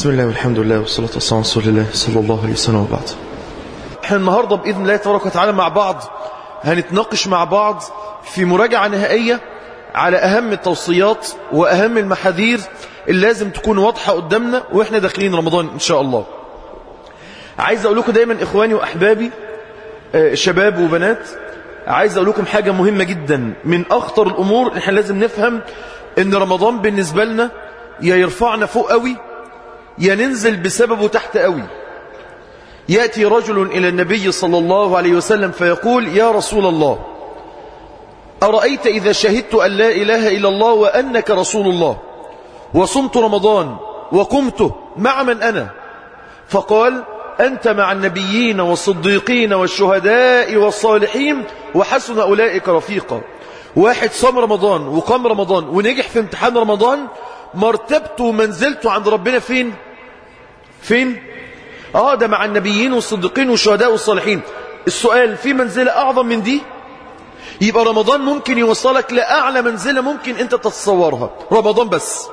بسم الله والحمد لله والصلاة والسلام على رسول الله صلى الله عليه وسلم وبعد احنا النهاردة بإذن الله تبارك وتعالى مع بعض هنتناقش مع بعض في مراجعة نهائية على أهم التوصيات وأهم المحاذير اللي لازم تكون واضحة قدامنا وإحنا داخلين رمضان إن شاء الله عايز أقول لكم دايما إخواني وأحبابي آه، شباب وبنات عايز أقول لكم حاجة مهمة جدا من أخطر الأمور إحنا لازم نفهم إن رمضان بالنسبة لنا يا يرفعنا فوق قوي يا ننزل بسببه تحت قوي يأتي رجل إلى النبي صلى الله عليه وسلم فيقول يا رسول الله أرأيت إذا شهدت أن لا إله إلا الله وأنك رسول الله وصمت رمضان وقمته مع من أنا فقال أنت مع النبيين والصديقين والشهداء والصالحين وحسن أولئك رفيقا واحد صام رمضان وقام رمضان ونجح في امتحان رمضان مرتبته ومنزلته عند ربنا فين فين اه ده مع النبيين والصديقين والشهداء والصالحين السؤال في منزلة أعظم من دي يبقى رمضان ممكن يوصلك لأعلى منزلة ممكن أنت تتصورها رمضان بس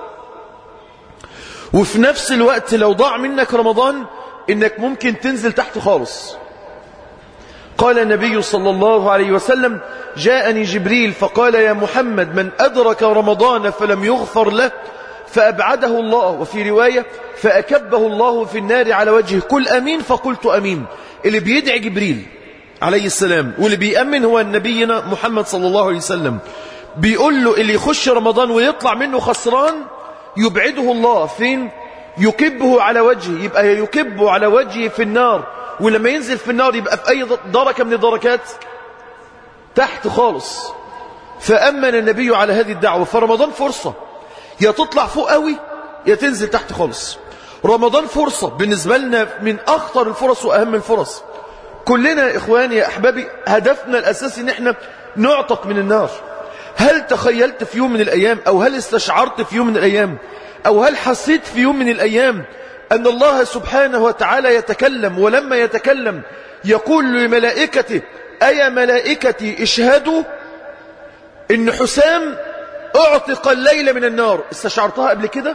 وفي نفس الوقت لو ضاع منك رمضان إنك ممكن تنزل تحت خالص قال النبي صلى الله عليه وسلم جاءني جبريل فقال يا محمد من أدرك رمضان فلم يغفر له فأبعده الله وفي رواية فأكبه الله في النار على وجهه قل أمين فقلت أمين اللي بيدعي جبريل عليه السلام واللي بيأمن هو نبينا محمد صلى الله عليه وسلم بيقول له اللي يخش رمضان ويطلع منه خسران يبعده الله فين يكبه على وجهه يبقى يكبه على وجهه في النار ولما ينزل في النار يبقى في أي دركة من الدركات تحت خالص فأمن النبي على هذه الدعوة فرمضان فرصة يا تطلع فوق قوي يا تنزل تحت خالص رمضان فرصة بالنسبة لنا من أخطر الفرص وأهم الفرص كلنا يا إخواني يا أحبابي هدفنا الأساسي ان احنا نعتق من النار هل تخيلت في يوم من الأيام أو هل استشعرت في يوم من الأيام أو هل حسيت في يوم من الأيام أن الله سبحانه وتعالى يتكلم ولما يتكلم يقول لملائكته أي ملائكتي اشهدوا إن حسام اعتق الليلة من النار استشعرتها قبل كده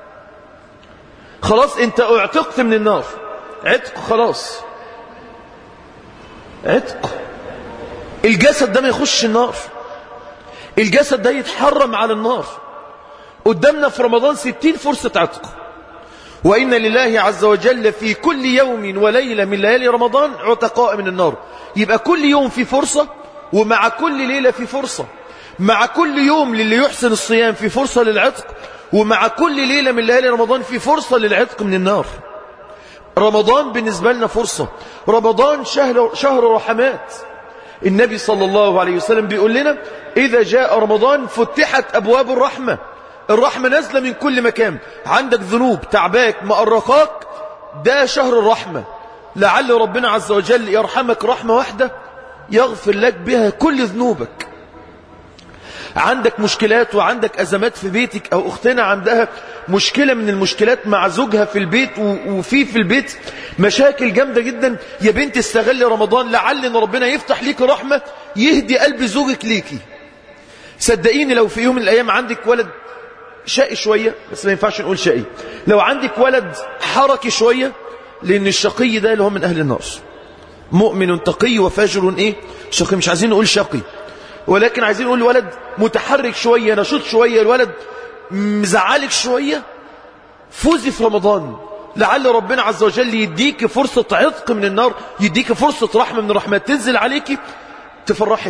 خلاص انت اعتقت من النار عتق خلاص عتق الجسد ده ما يخش النار الجسد ده يتحرم على النار قدامنا في رمضان ستين فرصة عتق وإن لله عز وجل في كل يوم وليلة من ليالي رمضان عتقاء من النار يبقى كل يوم في فرصة ومع كل ليلة في فرصة مع كل يوم للي يحسن الصيام في فرصة للعتق ومع كل ليلة من ليالي رمضان في فرصة للعتق من النار رمضان بالنسبة لنا فرصة رمضان شهر, شهر رحمات النبي صلى الله عليه وسلم بيقول لنا إذا جاء رمضان فتحت أبواب الرحمة الرحمة نازلة من كل مكان عندك ذنوب تعباك مأرقاك ده شهر الرحمة لعل ربنا عز وجل يرحمك رحمة واحدة يغفر لك بها كل ذنوبك عندك مشكلات وعندك أزمات في بيتك أو أختنا عندها مشكلة من المشكلات مع زوجها في البيت وفي في البيت مشاكل جامدة جدا يا بنت استغل رمضان لعل ان ربنا يفتح ليك رحمة يهدي قلب زوجك ليكي صدقيني لو في يوم من الأيام عندك ولد شقي شوية بس ما ينفعش نقول شقي لو عندك ولد حركي شوية لأن الشقي ده اللي هو من أهل النار مؤمن تقي وفاجر إيه شقي مش عايزين نقول شقي ولكن عايزين نقول الولد متحرك شوية نشيط شوية الولد مزعلك شوية فوزي في رمضان لعل ربنا عز وجل يديك فرصة عتق من النار يديك فرصة رحمة من الرحمات تنزل عليك تفرحك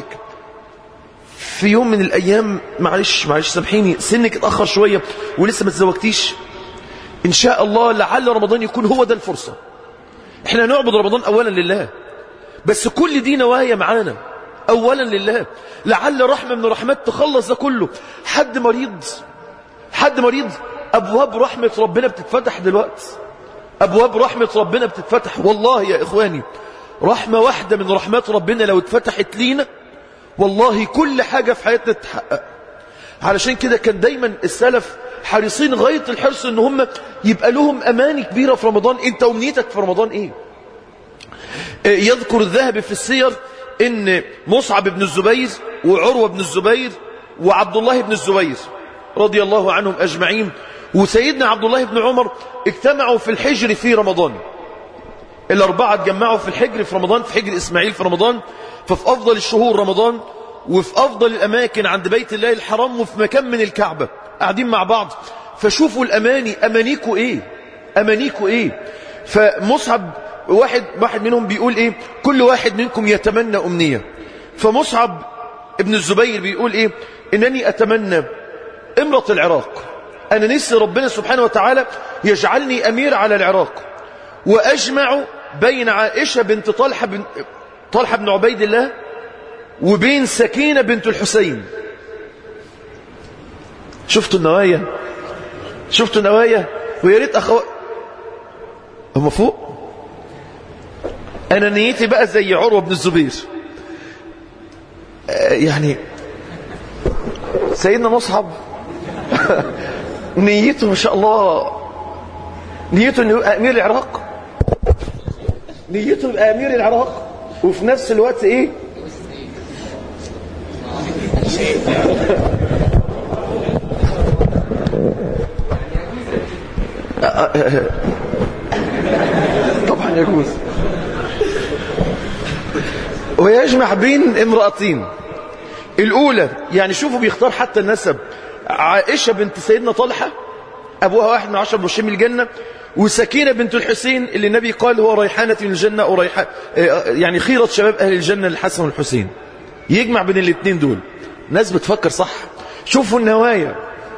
في يوم من الأيام معلش معلش سامحيني سنك اتأخر شوية ولسه ما تزوجتيش إن شاء الله لعل رمضان يكون هو ده الفرصة احنا نعبد رمضان أولا لله بس كل دي نوايا معانا أولا لله لعل رحمة من الرحمات تخلص ده كله حد مريض حد مريض أبواب رحمة ربنا بتتفتح دلوقتي أبواب رحمة ربنا بتتفتح والله يا إخواني رحمة واحدة من رحمات ربنا لو اتفتحت لينا والله كل حاجة في حياتنا تتحقق علشان كده كان دايما السلف حريصين غاية الحرص ان هم يبقى لهم اماني كبيرة في رمضان انت امنيتك في رمضان ايه يذكر الذهبي في السير ان مصعب بن الزبير وعروة بن الزبير وعبد الله بن الزبير رضي الله عنهم أجمعين وسيدنا عبد الله بن عمر اجتمعوا في الحجر في رمضان الأربعة اتجمعوا في الحجر في رمضان في حجر إسماعيل في رمضان ففي أفضل الشهور رمضان وفي أفضل الأماكن عند بيت الله الحرام وفي مكان من الكعبة قاعدين مع بعض فشوفوا الأماني أمانيكوا إيه أمانيكوا إيه فمصعب واحد واحد منهم بيقول إيه كل واحد منكم يتمنى أمنية فمصعب ابن الزبير بيقول إيه إنني أتمنى امرة العراق أنا نفسي ربنا سبحانه وتعالى يجعلني أمير على العراق وأجمع بين عائشة بنت طلحة بن, طلحة بن عبيد الله وبين سكينة بنت الحسين شفتوا النوايا شفتوا النوايا ويا ريت أخو هم فوق أنا نيتي بقى زي عروة بن الزبير آه يعني سيدنا مصعب نيته ما شاء الله نيته انه يبقى امير العراق نيته يبقى امير العراق وفي نفس الوقت ايه طبعا يجوز ويجمع بين امرأتين الأولى يعني شوفوا بيختار حتى النسب عائشة بنت سيدنا طلحة أبوها واحد من عشر مبشرين الجنة وسكينة بنت الحسين اللي النبي قال هو ريحانة من الجنة أو ريحان يعني خيرة شباب أهل الجنة الحسن والحسين يجمع بين الاثنين دول ناس بتفكر صح شوفوا النوايا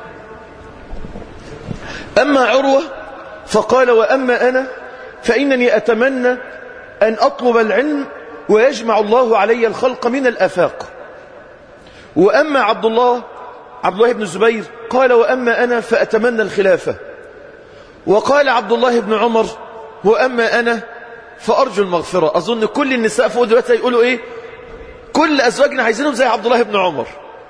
أما عروة فقال وأما أنا فإنني أتمنى أن أطلب العلم ويجمع الله علي الخلق من الآفاق وأما عبد الله عبد الله بن الزبير قال وأما أنا فأتمنى الخلافة وقال عبد الله بن عمر وأما أنا فأرجو المغفرة أظن كل النساء فوق دلوقتي يقولوا إيه كل أزواجنا عايزينهم زي عبد الله بن عمر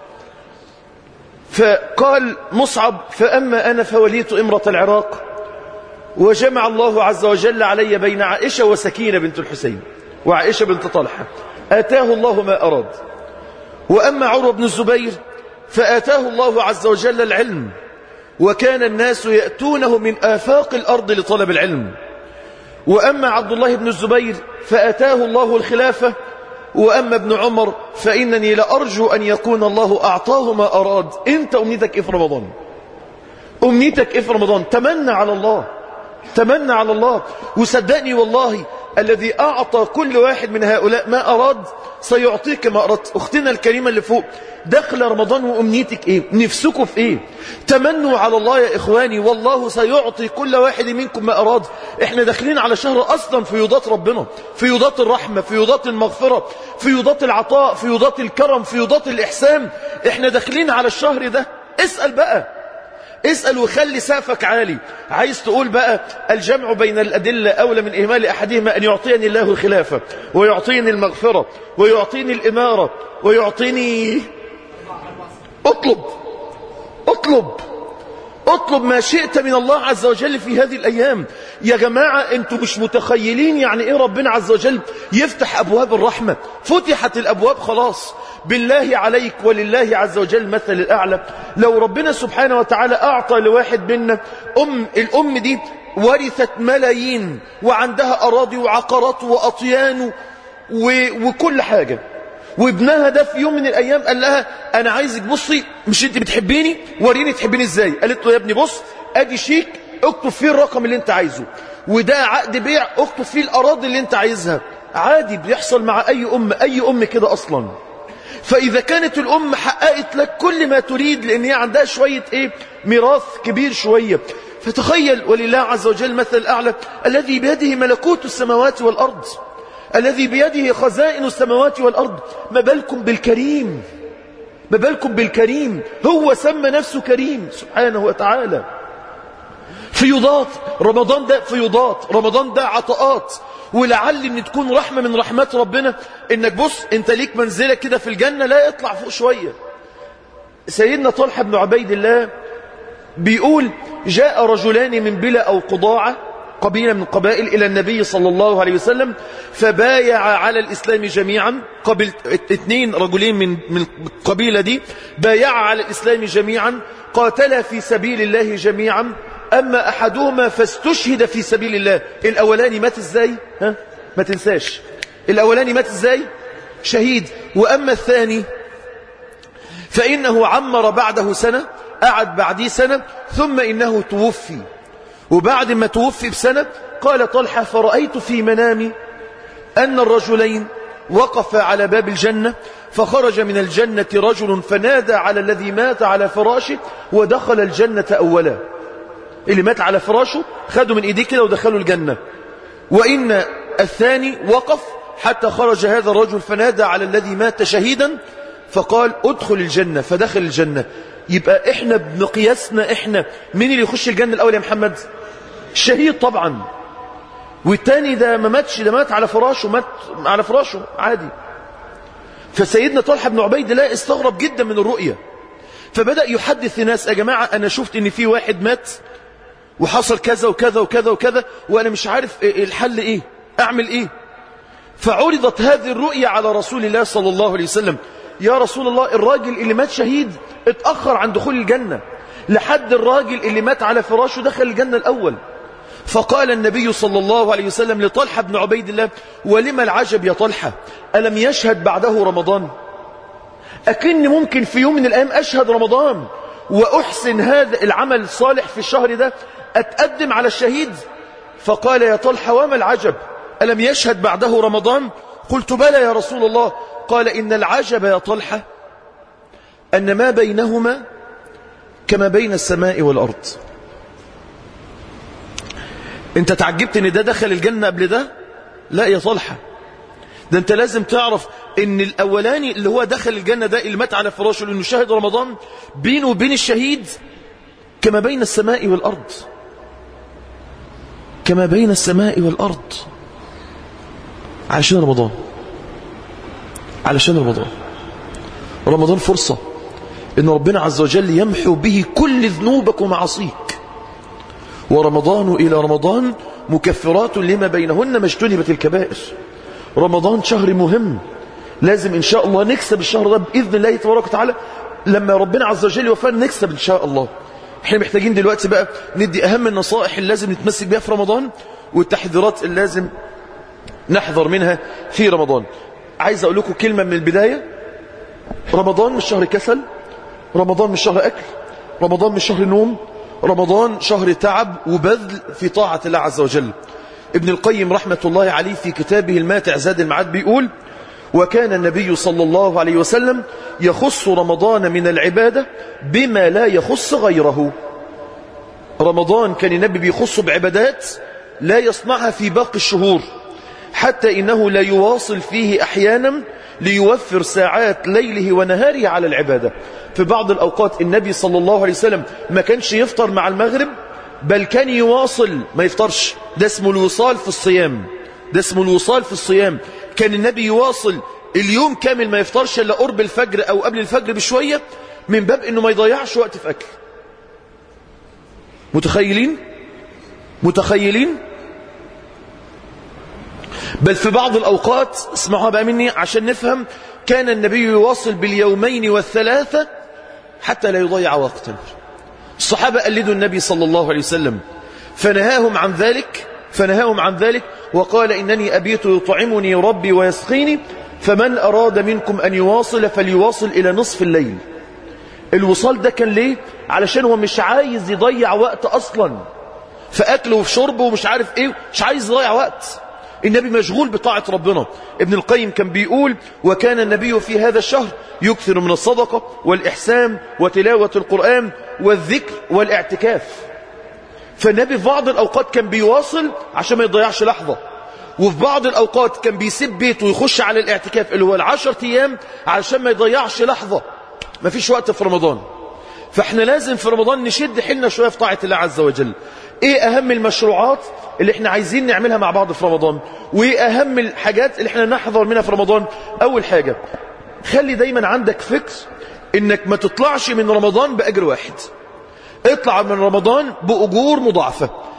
فقال مصعب فأما أنا فوليت إمرة العراق وجمع الله عز وجل علي بين عائشة وسكينة بنت الحسين وعائشة بنت طلحة آتاه الله ما أراد وأما عروة بن الزبير فآتاه الله عز وجل العلم وكان الناس يأتونه من آفاق الأرض لطلب العلم وأما عبد الله بن الزبير فأتاه الله الخلافة وأما ابن عمر فإنني لأرجو أن يكون الله أعطاه ما أراد أنت أمنيتك إيه في رمضان أمنيتك إيه في رمضان تمنى على الله تمنى على الله وصدقني والله الذي أعطى كل واحد من هؤلاء ما أراد سيعطيك ما أردت أختنا الكريمة اللي فوق دخل رمضان وأمنيتك إيه نفسكم في إيه تمنوا على الله يا إخواني والله سيعطي كل واحد منكم ما أراد إحنا داخلين على شهر أصلا في يضات ربنا في يضات الرحمة في يضات المغفرة في يضات العطاء في يضات الكرم في يضات الإحسان إحنا داخلين على الشهر ده اسأل بقى اسأل وخلي سقفك عالي عايز تقول بقى الجمع بين الأدلة أولى من إهمال أحدهما أن يعطيني الله الخلافة ويعطيني المغفرة ويعطيني الإمارة ويعطيني اطلب اطلب اطلب ما شئت من الله عز وجل في هذه الأيام يا جماعة انتوا مش متخيلين يعني ايه ربنا عز وجل يفتح أبواب الرحمة فتحت الأبواب خلاص بالله عليك ولله عز وجل مثل الأعلى لو ربنا سبحانه وتعالى أعطى لواحد منا أم الأم دي ورثت ملايين وعندها أراضي وعقارات وأطيان و... وكل حاجة وابنها ده في يوم من الأيام قال لها أنا عايزك بصي مش أنت بتحبيني وريني تحبيني إزاي قالت له يا ابني بص أدي شيك اكتب فيه الرقم اللي أنت عايزه وده عقد بيع اكتب فيه الأراضي اللي أنت عايزها عادي بيحصل مع أي أم أي أم كده أصلا فإذا كانت الأم حققت لك كل ما تريد لأن هي عندها شوية إيه ميراث كبير شوية فتخيل ولله عز وجل مثل الأعلى الذي بيده ملكوت السماوات والأرض الذي بيده خزائن السماوات والأرض ما بالكم بالكريم ما بالكم بالكريم هو سمى نفسه كريم سبحانه وتعالى فيضات رمضان ده فيضات رمضان ده عطاءات ولعل ان تكون رحمة من رحمات ربنا انك بص انت ليك منزلة كده في الجنة لا يطلع فوق شوية سيدنا طلحة بن عبيد الله بيقول جاء رجلان من بلا أو قضاعة قبيلة من قبائل إلى النبي صلى الله عليه وسلم فبايع على الإسلام جميعا قبل اثنين رجلين من من القبيلة دي بايع على الإسلام جميعا قاتل في سبيل الله جميعا أما أحدهما فاستشهد في سبيل الله الأولاني مات إزاي ها؟ ما تنساش الأولاني مات إزاي شهيد وأما الثاني فإنه عمر بعده سنة قعد بعديه سنة ثم إنه توفي وبعد ما توفي بسنة قال طلحة فرأيت في منامي أن الرجلين وقف على باب الجنة فخرج من الجنة رجل فنادى على الذي مات على فراشه ودخل الجنة أولا اللي مات على فراشه خدوا من إيديه كده ودخلوا الجنة وإن الثاني وقف حتى خرج هذا الرجل فنادى على الذي مات شهيدا فقال ادخل الجنة فدخل الجنة يبقى احنا بمقياسنا احنا مين اللي يخش الجنة الأول يا محمد الشهيد طبعا والتاني ده ما ماتش ده مات على فراشه مات على فراشه عادي فسيدنا طلحة بن عبيد الله استغرب جدا من الرؤية فبدأ يحدث الناس يا جماعة أنا شفت إن في واحد مات وحصل كذا وكذا وكذا وكذا وأنا مش عارف الحل إيه أعمل إيه فعرضت هذه الرؤية على رسول الله صلى الله عليه وسلم يا رسول الله الراجل اللي مات شهيد اتأخر عن دخول الجنة لحد الراجل اللي مات على فراشه دخل الجنة الأول فقال النبي صلى الله عليه وسلم لطلحة بن عبيد الله ولما العجب يا طلحة ألم يشهد بعده رمضان أكن ممكن في يوم من الأيام أشهد رمضان وأحسن هذا العمل الصالح في الشهر ده أتقدم على الشهيد فقال يا طلحة وما العجب ألم يشهد بعده رمضان قلت بلى يا رسول الله قال إن العجب يا طلحة أن ما بينهما كما بين السماء والأرض انت تعجبت ان ده دخل الجنة قبل ده لا يا طلحة ده انت لازم تعرف ان الاولاني اللي هو دخل الجنة ده اللي مات على فراشه لانه شاهد رمضان بينه وبين الشهيد كما بين السماء والأرض كما بين السماء والأرض علشان رمضان علشان رمضان رمضان فرصة إن ربنا عز وجل يمحو به كل ذنوبك ومعاصيك ورمضان إلى رمضان مكفرات لما بينهن ما اجتنبت الكبائر رمضان شهر مهم لازم إن شاء الله نكسب الشهر ده بإذن الله تبارك وتعالى لما ربنا عز وجل يوفقنا نكسب إن شاء الله احنا محتاجين دلوقتي بقى ندي أهم النصائح اللي لازم نتمسك بها في رمضان والتحذيرات اللي لازم نحذر منها في رمضان عايز أقول لكم كلمة من البداية رمضان مش شهر كسل رمضان مش شهر أكل رمضان مش شهر نوم رمضان شهر تعب وبذل في طاعة الله عز وجل ابن القيم رحمة الله عليه في كتابه الماتع زاد المعاد بيقول وكان النبي صلى الله عليه وسلم يخص رمضان من العبادة بما لا يخص غيره رمضان كان النبي بيخص بعبادات لا يصنعها في باقي الشهور حتى إنه لا يواصل فيه أحيانا ليوفر ساعات ليله ونهاره على العبادة في بعض الأوقات النبي صلى الله عليه وسلم ما كانش يفطر مع المغرب بل كان يواصل ما يفطرش ده اسمه الوصال في الصيام ده اسمه الوصال في الصيام كان النبي يواصل اليوم كامل ما يفطرش إلا قرب الفجر أو قبل الفجر بشوية من باب أنه ما يضيعش وقت في أكل متخيلين متخيلين بل في بعض الأوقات اسمعوها بقى مني عشان نفهم كان النبي يواصل باليومين والثلاثة حتى لا يضيع وقتا الصحابة قلدوا النبي صلى الله عليه وسلم فنهاهم عن ذلك فنهاهم عن ذلك وقال إنني أبيت يطعمني ربي ويسقيني فمن أراد منكم أن يواصل فليواصل إلى نصف الليل الوصال ده كان ليه علشان هو مش عايز يضيع وقت أصلا فأكله وفي شربه ومش عارف إيه مش عايز يضيع وقت النبي مشغول بطاعة ربنا ابن القيم كان بيقول وكان النبي في هذا الشهر يكثر من الصدقة والإحسان وتلاوة القرآن والذكر والاعتكاف فالنبي في بعض الأوقات كان بيواصل عشان ما يضيعش لحظة وفي بعض الأوقات كان بيسيب بيته ويخش على الاعتكاف اللي هو العشر أيام علشان ما يضيعش لحظة ما فيش وقت في رمضان فاحنا لازم في رمضان نشد حيلنا شوية في طاعة الله عز وجل ايه اهم المشروعات اللي احنا عايزين نعملها مع بعض في رمضان وايه اهم الحاجات اللي احنا نحضر منها في رمضان اول حاجة خلي دايما عندك فكر انك ما تطلعش من رمضان باجر واحد اطلع من رمضان باجور مضاعفة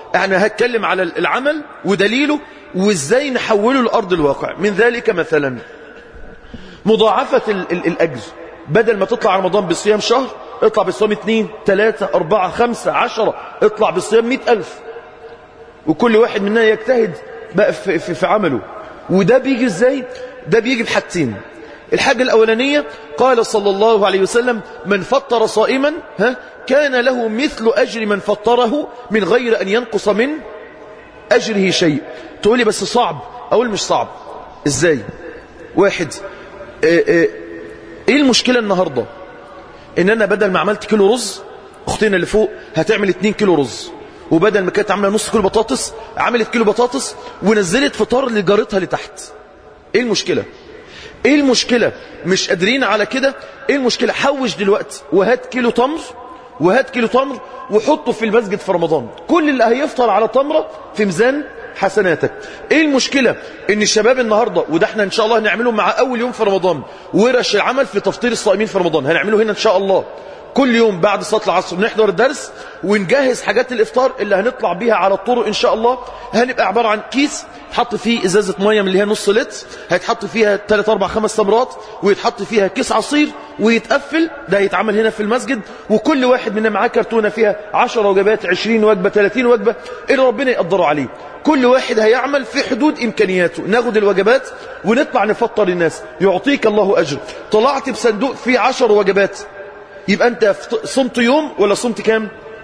انا هتكلم على العمل ودليله وازاي نحوله لأرض الواقع من ذلك مثلا مضاعفة ال ال الأجر بدل ما تطلع رمضان بصيام شهر اطلع بصيام اثنين ثلاثة أربعة خمسة عشرة اطلع بصيام مئة ألف وكل واحد مننا يجتهد بقى في, في, في عمله وده بيجي ازاي ده بيجي بحاجتين الحاجة الأولانية قال صلى الله عليه وسلم من فطر صائما ها كان له مثل أجر من فطره من غير أن ينقص من أجره شيء تقولي بس صعب أقول مش صعب إزاي واحد إيه, إيه, إيه المشكلة النهاردة إن أنا بدل ما عملت كيلو رز أختنا اللي فوق هتعمل 2 كيلو رز وبدل ما كانت عامله نص كيلو بطاطس عملت كيلو بطاطس ونزلت فطار لجارتها لتحت ايه المشكله ايه المشكله مش قادرين على كده ايه المشكله حوش دلوقتي وهات كيلو تمر وهات كيلو تمر وحطه في المسجد في رمضان كل اللي هيفطر على تمره في ميزان حسناتك ايه المشكلة ان الشباب النهاردة وده احنا ان شاء الله هنعمله مع اول يوم في رمضان ورش العمل في تفطير الصائمين في رمضان هنعمله هنا ان شاء الله كل يوم بعد صلاة العصر نحضر الدرس ونجهز حاجات الافطار اللي هنطلع بيها على الطرق ان شاء الله هنبقى عبارة عن كيس تحط فيه ازازة مية من اللي هي نص لتر هيتحط فيها 3 4 5 تمرات ويتحط فيها كيس عصير ويتقفل ده يتعمل هنا في المسجد وكل واحد منا معاه كرتونة فيها 10 وجبات 20 وجبة 30 وجبة اللي ربنا يقدره عليه كل واحد هيعمل في حدود إمكانياته ناخد الوجبات ونطلع نفطر الناس يعطيك الله أجر طلعت بصندوق فيه 10 وجبات يبقى أنت صمت يوم ولا صمت كام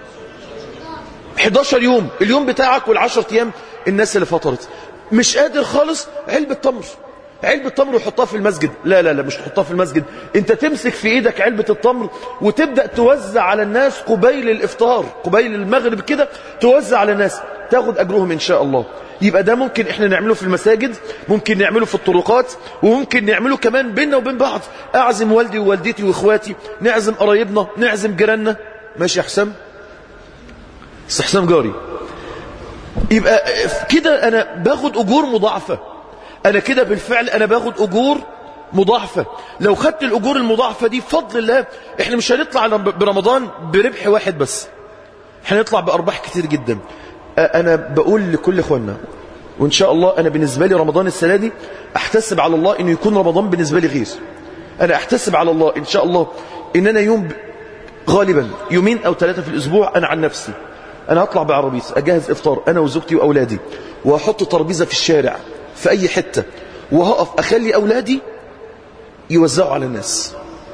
11 يوم اليوم بتاعك والعشر أيام الناس اللي فطرت مش قادر خالص علبة تمر علبة تمر وحطها في المسجد لا لا لا مش تحطها في المسجد انت تمسك في ايدك علبة التمر وتبدأ توزع على الناس قبيل الافطار قبيل المغرب كده توزع على الناس تاخد اجرهم ان شاء الله يبقى ده ممكن احنا نعمله في المساجد ممكن نعمله في الطرقات وممكن نعمله كمان بيننا وبين بعض اعزم والدي ووالدتي واخواتي نعزم قرايبنا نعزم جيراننا ماشي يا حسام بس حسام جاري يبقى كده انا باخد اجور مضاعفه انا كده بالفعل انا باخد اجور مضاعفة لو خدت الاجور المضاعفة دي بفضل الله احنا مش هنطلع برمضان بربح واحد بس هنطلع بارباح كتير جدا انا بقول لكل اخواننا وان شاء الله انا بالنسبة لي رمضان السنة دي احتسب على الله انه يكون رمضان بالنسبة لي غير انا احتسب على الله ان شاء الله ان انا يوم غالبا يومين او ثلاثة في الاسبوع انا عن نفسي انا هطلع بعربيتي اجهز افطار انا وزوجتي واولادي واحط ترابيزه في الشارع في اي حتة وهقف اخلي اولادي يوزعوا على الناس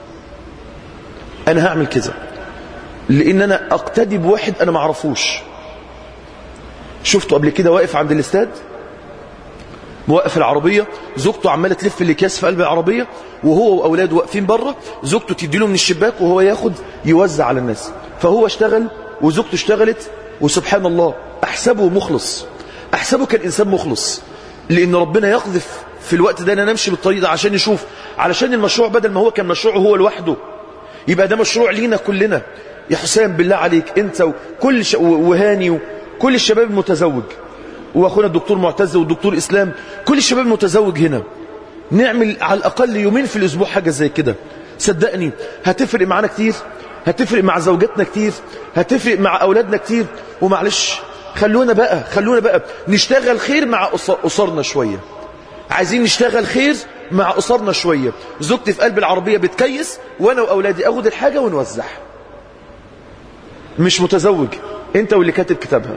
انا هعمل كده لان انا اقتدي بواحد انا معرفوش شفته قبل كده واقف عند الاستاد موقف العربية زوجته عمالة تلف الاكياس في قلب العربية وهو واولاده واقفين بره زوجته تديله من الشباك وهو ياخد يوزع على الناس فهو اشتغل وزوجته اشتغلت وسبحان الله احسبه مخلص احسبه كان انسان مخلص لان ربنا يقذف في الوقت ده انا نمشي بالطريق ده عشان نشوف علشان المشروع بدل ما هو كان مشروعه هو لوحده يبقى ده مشروع لينا كلنا يا حسام بالله عليك انت وكل ش... وهاني وكل الشباب المتزوج واخونا الدكتور معتز والدكتور اسلام كل الشباب المتزوج هنا نعمل على الاقل يومين في الاسبوع حاجه زي كده صدقني هتفرق معانا كتير هتفرق مع زوجاتنا كتير هتفرق مع اولادنا كتير ومعلش خلونا بقى خلونا بقى نشتغل خير مع أسرنا شوية عايزين نشتغل خير مع أسرنا شوية زوجتي في قلب العربية بتكيس وأنا وأولادي أخد الحاجة ونوزع مش متزوج أنت واللي كاتب كتابها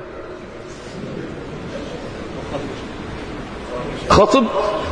خاطب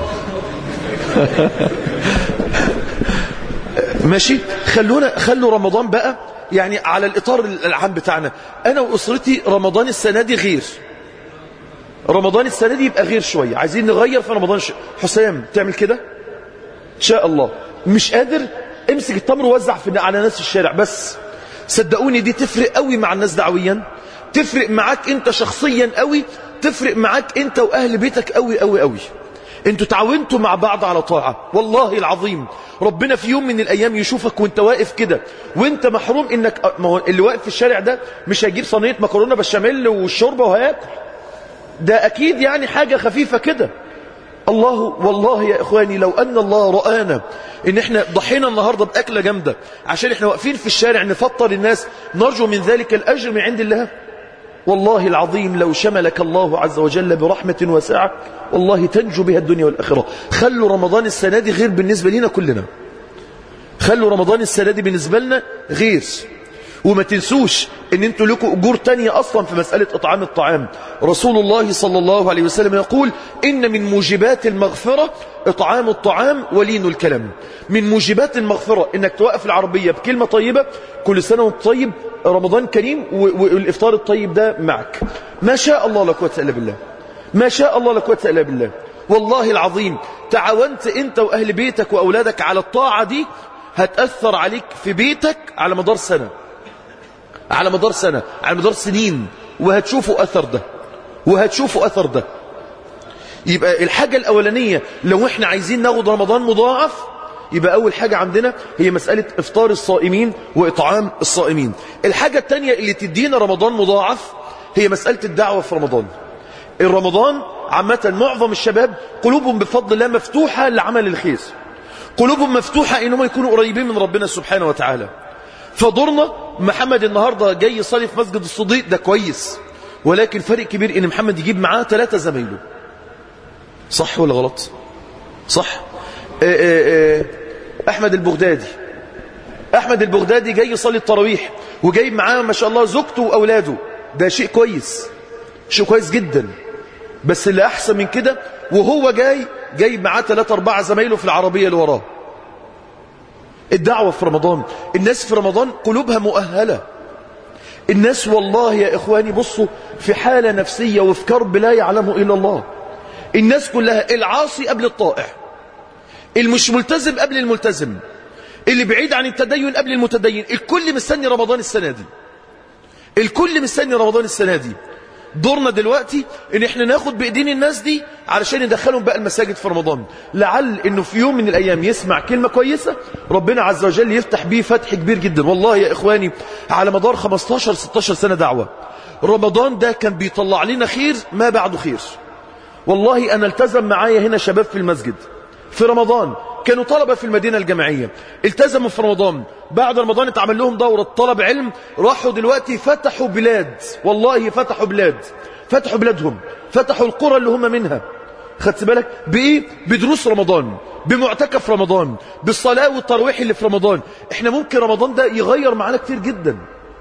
ماشي خلونا خلوا رمضان بقى يعني على الإطار العام بتاعنا أنا وأسرتي رمضان السنة دي غير رمضان السنة دي يبقى غير شوية عايزين نغير في رمضان ش... حسام تعمل كده إن شاء الله مش قادر امسك التمر ووزع في على ناس الشارع بس صدقوني دي تفرق قوي مع الناس دعويا تفرق معاك انت شخصيا قوي تفرق معاك انت واهل بيتك قوي قوي قوي انتوا تعاونتوا مع بعض على طاعة والله العظيم ربنا في يوم من الايام يشوفك وانت واقف كده وانت محروم انك ما هو اللي واقف في الشارع ده مش هيجيب صينيه مكرونه بالشاميل والشوربه وهياكل ده اكيد يعني حاجه خفيفه كده الله والله يا اخواني لو ان الله رآنا ان احنا ضحينا النهارده باكله جامده عشان احنا واقفين في الشارع نفطر الناس نرجو من ذلك الاجر من عند الله والله العظيم لو شملك الله عز وجل برحمة واسعة والله تنجو بها الدنيا والآخرة خلوا رمضان السنة دي غير بالنسبة لنا كلنا خلوا رمضان السنة دي بالنسبة لنا غير وما تنسوش ان انتوا لكم اجور تانية اصلا في مسألة اطعام الطعام رسول الله صلى الله عليه وسلم يقول ان من موجبات المغفرة اطعام الطعام ولين الكلام من موجبات المغفرة انك توقف العربية بكلمة طيبة كل سنة وانت طيب رمضان كريم والافطار الطيب ده معك ما شاء الله لا قوه الا بالله ما شاء الله لا قوه الا بالله والله العظيم تعاونت انت واهل بيتك واولادك على الطاعة دي هتأثر عليك في بيتك على مدار سنة على مدار سنة على مدار سنين وهتشوفوا أثر ده وهتشوفوا أثر ده يبقى الحاجة الأولانية لو احنا عايزين ناخد رمضان مضاعف يبقى أول حاجة عندنا هي مسألة إفطار الصائمين وإطعام الصائمين الحاجة التانية اللي تدينا رمضان مضاعف هي مسألة الدعوة في رمضان الرمضان عامة معظم الشباب قلوبهم بفضل الله مفتوحة لعمل الخير قلوبهم مفتوحة إنهم يكونوا قريبين من ربنا سبحانه وتعالى فدورنا محمد النهاردة جاي يصلي في مسجد الصديق ده كويس ولكن فرق كبير ان محمد يجيب معاه ثلاثة زمايله صح ولا غلط صح آآ آآ احمد البغدادي احمد البغدادي جاي يصلي التراويح وجايب معاه ما شاء الله زوجته واولاده ده شيء كويس شيء كويس جدا بس اللي احسن من كده وهو جاي جايب معاه ثلاثة أربعة زمايله في العربية اللي وراه الدعوة في رمضان الناس في رمضان قلوبها مؤهلة الناس والله يا إخواني بصوا في حالة نفسية وفي كرب لا يعلمه إلا الله الناس كلها العاصي قبل الطائع المش ملتزم قبل الملتزم اللي بعيد عن التدين قبل المتدين الكل مستني رمضان السنة دي الكل مستني رمضان السنة دي دورنا دلوقتي ان احنا ناخد بايدين الناس دي علشان ندخلهم بقى المساجد في رمضان لعل انه في يوم من الايام يسمع كلمة كويسة ربنا عز وجل يفتح بيه فتح كبير جدا والله يا اخواني على مدار 15 16 سنة دعوة رمضان ده كان بيطلع لنا خير ما بعده خير والله انا التزم معايا هنا شباب في المسجد في رمضان كانوا طلبة في المدينة الجامعية التزموا في رمضان بعد رمضان اتعمل لهم دورة طلب علم راحوا دلوقتي فتحوا بلاد والله فتحوا بلاد فتحوا بلادهم فتحوا القرى اللي هم منها خدت بالك بإيه بدروس رمضان بمعتكف رمضان بالصلاة والترويح اللي في رمضان احنا ممكن رمضان ده يغير معانا كتير جدا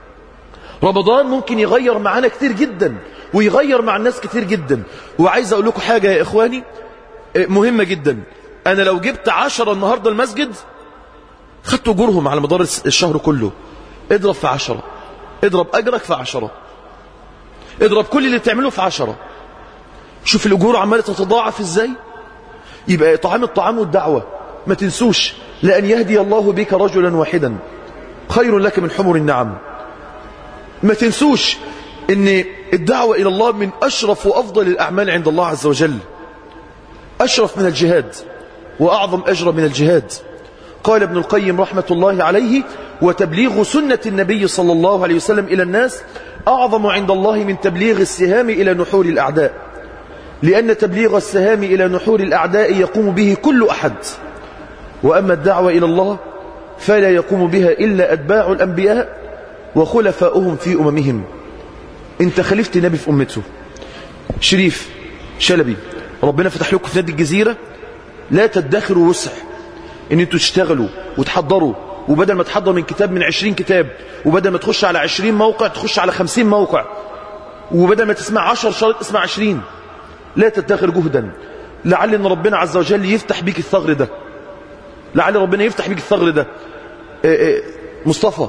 رمضان ممكن يغير معانا كتير جدا ويغير مع الناس كتير جدا وعايز اقول لكم حاجة يا اخواني مهمة جدا انا لو جبت عشرة النهاردة المسجد خدت اجورهم على مدار الشهر كله اضرب في عشرة اضرب اجرك في عشرة اضرب كل اللي تعمله في عشرة شوف الاجور عمالة تتضاعف ازاي يبقى طعام الطعام والدعوة ما تنسوش لأن يهدي الله بك رجلا واحدا خير لك من حمر النعم ما تنسوش ان الدعوة الى الله من اشرف وافضل الاعمال عند الله عز وجل اشرف من الجهاد واعظم اجر من الجهاد قال ابن القيم رحمة الله عليه وتبليغ سنة النبي صلى الله عليه وسلم إلى الناس أعظم عند الله من تبليغ السهام إلى نحور الأعداء لأن تبليغ السهام إلى نحور الأعداء يقوم به كل أحد وأما الدعوة إلى الله فلا يقوم بها إلا أتباع الأنبياء وخلفاؤهم في أممهم انت خلفت نبي في أمته شريف شلبي ربنا فتح لكم في نادي الجزيرة لا تدخروا وسع ان انتوا تشتغلوا وتحضروا وبدل ما تحضر من كتاب من عشرين كتاب وبدل ما تخش على عشرين موقع تخش على خمسين موقع وبدل ما تسمع عشر شريط اسمع عشرين لا تدخر جهدا لعل ان ربنا عز وجل يفتح بيك الثغر ده لعل ربنا يفتح بيك الثغر ده إيه إيه مصطفى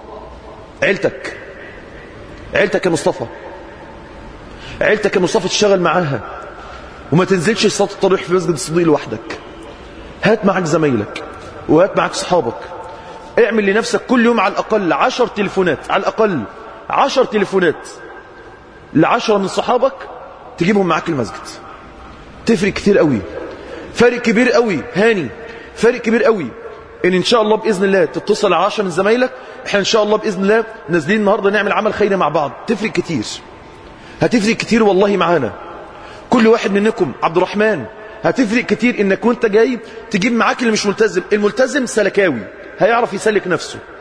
عيلتك عيلتك يا مصطفى عيلتك يا مصطفى تشتغل معاها وما تنزلش صلاة التراويح في مسجد الصديق لوحدك هات معك زمايلك وهات معك صحابك اعمل لنفسك كل يوم على الأقل عشر تليفونات على الأقل عشر تليفونات لعشرة من صحابك تجيبهم معاك المسجد تفرق كتير قوي فرق كبير قوي هاني فرق كبير قوي ان ان شاء الله باذن الله تتصل على 10 من زمايلك احنا ان شاء الله باذن الله نازلين النهارده نعمل عمل خيري مع بعض تفرق كتير هتفرق كتير والله معانا كل واحد منكم عبد الرحمن هتفرق كتير انك وانت جاي تجيب معاك اللي مش ملتزم الملتزم سلكاوي هيعرف يسلك نفسه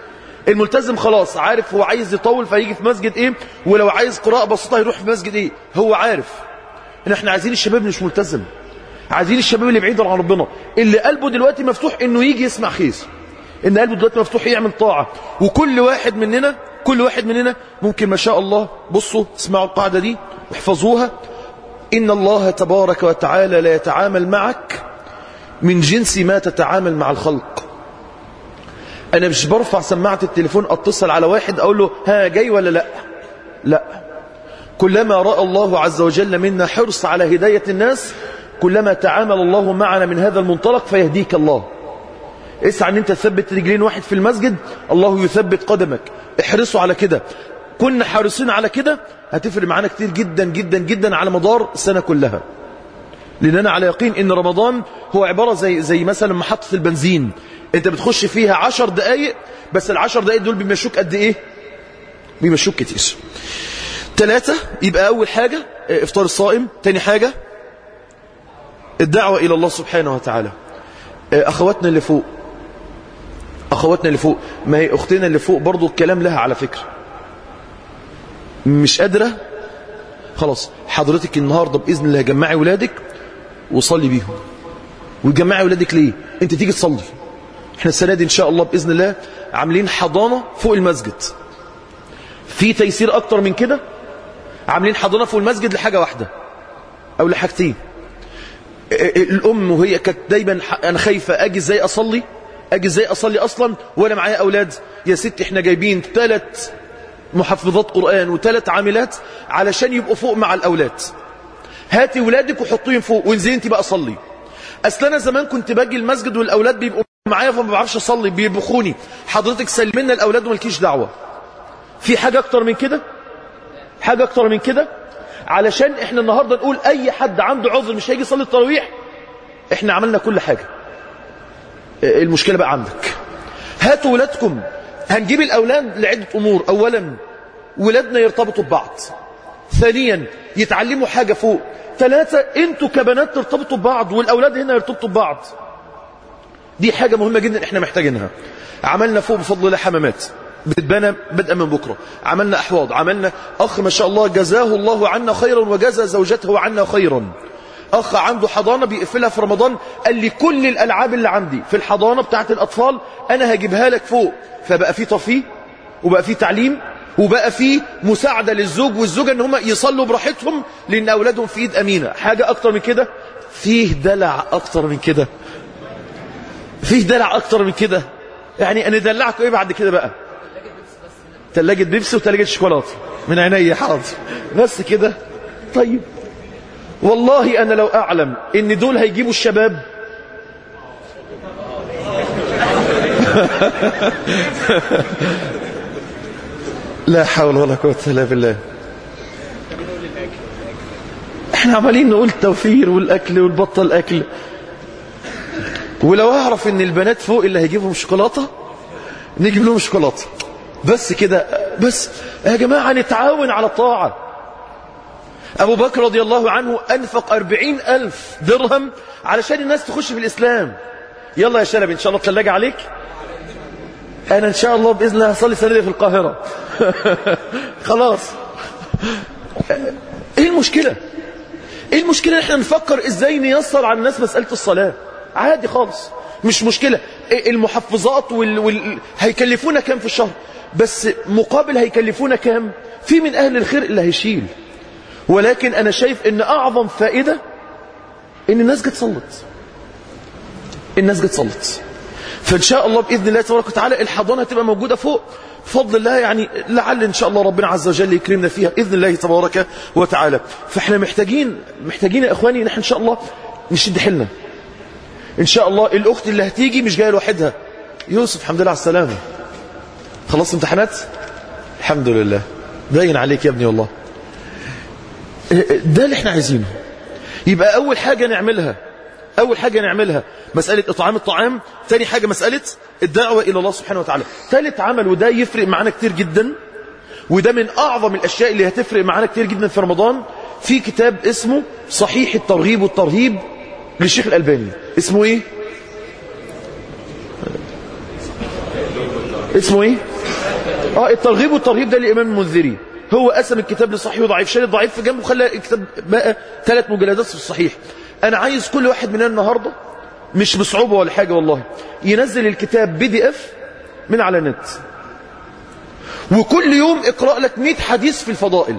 الملتزم خلاص عارف هو عايز يطول فيجي في مسجد ايه ولو عايز قراءة بسيطة يروح في مسجد ايه هو عارف ان احنا عايزين الشباب اللي مش ملتزم عايزين الشباب اللي بعيد عن ربنا اللي قلبه دلوقتي مفتوح انه يجي يسمع خير ان قلبه دلوقتي مفتوح يعمل طاعة وكل واحد مننا كل واحد مننا ممكن ما شاء الله بصوا اسمعوا القاعدة دي واحفظوها إن الله تبارك وتعالى لا يتعامل معك من جنس ما تتعامل مع الخلق أنا مش برفع سماعة التليفون أتصل على واحد أقول له ها جاي ولا لا لا كلما رأى الله عز وجل منا حرص على هداية الناس كلما تعامل الله معنا من هذا المنطلق فيهديك الله اسعى ان انت تثبت رجلين واحد في المسجد الله يثبت قدمك احرصوا على كده كنا حريصين على كده هتفرق معانا كتير جدا جدا جدا على مدار السنة كلها لأننا على يقين ان رمضان هو عبارة زي, زي مثلا محطة البنزين انت بتخش فيها عشر دقايق بس العشر دقايق دول بيمشوك قد ايه بيمشوك كتير ثلاثة يبقى أول حاجة افطار الصائم تاني حاجة الدعوة إلى الله سبحانه وتعالى أخواتنا اللي فوق أخواتنا اللي فوق ما هي أختنا اللي فوق برضو الكلام لها على فكرة مش قادرة خلاص حضرتك النهاردة بإذن الله جمعي ولادك وصلي بيهم وجمعي ولادك ليه انت تيجي تصلي احنا السنة دي ان شاء الله بإذن الله عاملين حضانة فوق المسجد في تيسير اكتر من كده عاملين حضانة فوق المسجد لحاجة واحدة او لحاجتين الام وهي كانت دايما انا خايفة اجي ازاي اصلي اجي ازاي اصلي اصلا وانا معايا اولاد يا ست احنا جايبين ثلاث محفظات قرآن وثلاث عاملات علشان يبقوا فوق مع الاولاد هاتي ولادك وحطيهم فوق وانزلي انت بقى صلي اصل انا زمان كنت باجي المسجد والاولاد بيبقوا معايا فما بعرفش اصلي بيبخوني حضرتك سلمنا الاولاد ومالكيش دعوه في حاجه اكتر من كده حاجه اكتر من كده علشان احنا النهارده نقول اي حد عنده عذر مش هيجي يصلي التراويح احنا عملنا كل حاجه المشكله بقى عندك هاتوا ولادكم هنجيب الاولاد لعده امور اولا ولادنا يرتبطوا ببعض ثانيا يتعلموا حاجه فوق ثلاثة انتوا كبنات ترتبطوا ببعض والاولاد هنا يرتبطوا ببعض دي حاجة مهمة جدا احنا محتاجينها عملنا فوق بفضل الله حمامات بتبنى بدءا من بكرة عملنا احواض عملنا اخ ما شاء الله جزاه الله عنا خيرا وجزى زوجته عنا خيرا اخ عنده حضانة بيقفلها في رمضان قال لي كل الالعاب اللي عندي في الحضانة بتاعت الاطفال انا هجيبها لك فوق فبقى في ترفيه وبقى في تعليم وبقى في مساعدة للزوج والزوجة ان هم يصلوا براحتهم لان اولادهم في ايد امينة حاجة اكتر من كده فيه دلع اكتر من كده فيه دلع اكتر من كده يعني انا ادلعكم ايه بعد كده بقى تلاجة بيبسي وتلاجة شوكولاته من عيني حاضر بس كده طيب والله انا لو اعلم ان دول هيجيبوا الشباب لا حول ولا قوة إلا بالله احنا عمالين نقول التوفير والأكل والبطل أكل ولو أعرف ان البنات فوق اللي هيجيبهم شوكولاتة نجيب لهم شوكولاتة بس كده بس يا جماعة نتعاون على الطاعة أبو بكر رضي الله عنه أنفق أربعين ألف درهم علشان الناس تخش في الإسلام يلا يا شلبي إن شاء الله تلاجة عليك أنا إن شاء الله بإذن الله هصلي سنة في القاهرة خلاص إيه المشكلة إيه المشكلة إحنا نفكر إزاي نيسر على الناس مسألة الصلاة عادي خالص مش مشكلة المحفظات وال... وال... هيكلفونا كام في الشهر بس مقابل هيكلفونا كام في من أهل الخير اللي هيشيل ولكن أنا شايف إن أعظم فائدة إن الناس جت صلت الناس جت صلت فإن شاء الله بإذن الله تبارك وتعالى الحضانة هتبقى موجودة فوق بفضل الله يعني لعل إن شاء الله ربنا عز وجل يكرمنا فيها بإذن الله تبارك وتعالى فإحنا محتاجين محتاجين يا إخواني إن إحنا إن شاء الله نشد حيلنا إن شاء الله الأخت اللي هتيجي مش جاية لوحدها يوسف الحمد لله على السلامة خلصت امتحانات الحمد لله باين عليك يا ابني والله ده اللي احنا عايزينه يبقى أول حاجة نعملها أول حاجة نعملها مسألة إطعام الطعام ثاني حاجة مسألة الدعوة إلى الله سبحانه وتعالى ثالث عمل وده يفرق معنا كتير جدا وده من أعظم الأشياء اللي هتفرق معنا كتير جدا في رمضان في كتاب اسمه صحيح الترغيب والترهيب للشيخ الألباني اسمه إيه اسمه إيه اه الترغيب والترهيب ده الامام المنذري هو قسم الكتاب لصحيح وضعيف شال الضعيف في جنبه وخلى الكتاب بقى ثلاث مجلدات في الصحيح انا عايز كل واحد مننا النهارده مش بصعوبه ولا حاجه والله ينزل الكتاب بي دي اف من على النت وكل يوم اقرا لك 100 حديث في الفضائل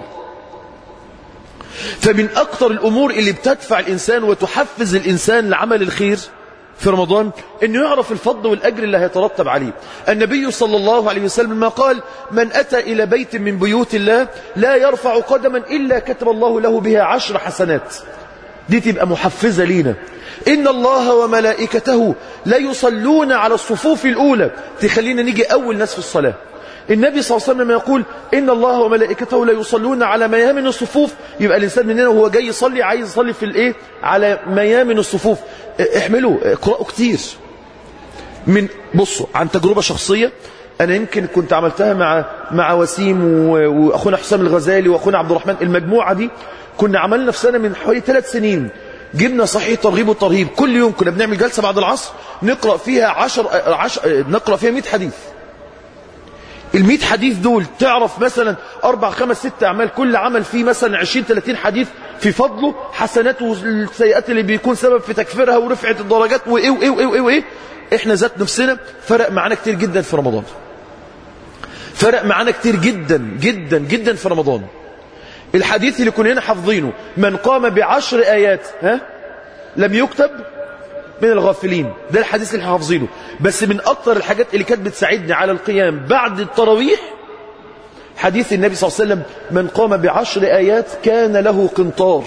فمن أكثر الأمور اللي بتدفع الإنسان وتحفز الإنسان لعمل الخير في رمضان أنه يعرف الفضل والأجر اللي هيترتب عليه النبي صلى الله عليه وسلم ما قال من أتى إلى بيت من بيوت الله لا يرفع قدما إلا كتب الله له بها عشر حسنات دي تبقى محفزة لينا إن الله وملائكته لا يصلون على الصفوف الأولى تخلينا نيجي أول ناس في الصلاة النبي صلى الله عليه وسلم يقول إن الله وملائكته لا يصلون على ميامن الصفوف يبقى الإنسان مننا وهو جاي يصلي عايز يصلي في الإيه على ميامن الصفوف احملوا اقرأوا كتير من بصوا عن تجربة شخصية أنا يمكن كنت عملتها مع مع وسيم وأخونا حسام الغزالي وأخونا عبد الرحمن المجموعة دي كنا عملنا في سنة من حوالي ثلاث سنين جبنا صحيح ترغيب وترهيب كل يوم كنا بنعمل جلسة بعد العصر نقرأ فيها عشر, عشر نقرأ فيها 100 حديث المئة حديث دول تعرف مثلا أربع خمس ست أعمال كل عمل فيه مثلا عشرين ثلاثين حديث في فضله حسنات والسيئات اللي بيكون سبب في تكفيرها ورفعة الدرجات وإيه وإيه وإيه وإيه, وإيه إحنا ذات نفسنا فرق معانا كتير جدا في رمضان فرق معانا كتير جدا جدا جدا في رمضان الحديث اللي كلنا حافظينه من قام بعشر آيات ها لم يكتب من الغافلين ده الحديث اللي حافظينه بس من أكتر الحاجات اللي كانت بتساعدني على القيام بعد التراويح حديث النبي صلى الله عليه وسلم من قام بعشر آيات كان له قنطار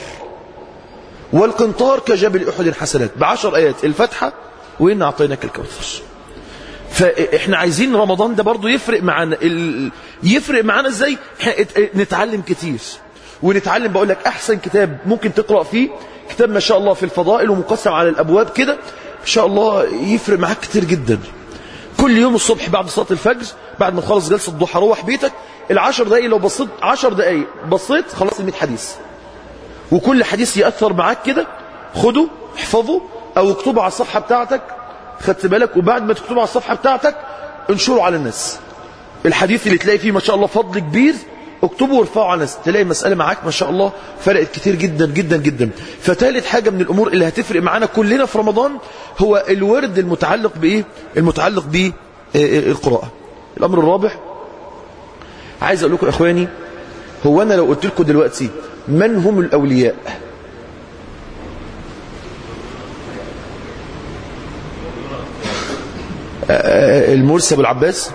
والقنطار كجبل أحد حسنات بعشر آيات الفتحة وإن أعطيناك الكوثر فإحنا عايزين رمضان ده برضو يفرق معنا ال... يفرق معنا إزاي نتعلم كتير ونتعلم بقول لك أحسن كتاب ممكن تقرأ فيه كتاب ما شاء الله في الفضائل ومقسم على الأبواب كده إن شاء الله يفرق معاك كتير جدا كل يوم الصبح بعد صلاة الفجر بعد ما تخلص جلسة الضحى روح بيتك العشر دقايق لو بصيت عشر دقايق بصيت خلصت المئة حديث وكل حديث يأثر معاك كده خده احفظه او اكتبه على الصفحة بتاعتك خدت بالك وبعد ما تكتبه على الصفحة بتاعتك انشره على الناس الحديث اللي تلاقي فيه ما شاء الله فضل كبير اكتبه وارفعه على الناس تلاقي المسألة معاك ما شاء الله فرقت كتير جدا جدا جدا فتالت حاجة من الأمور اللي هتفرق معانا كلنا في رمضان هو الورد المتعلق بإيه المتعلق بالقراءة الأمر الرابع عايز أقول لكم إخواني هو أنا لو قلت لكم دلوقتي من هم الأولياء المرسي أبو العباس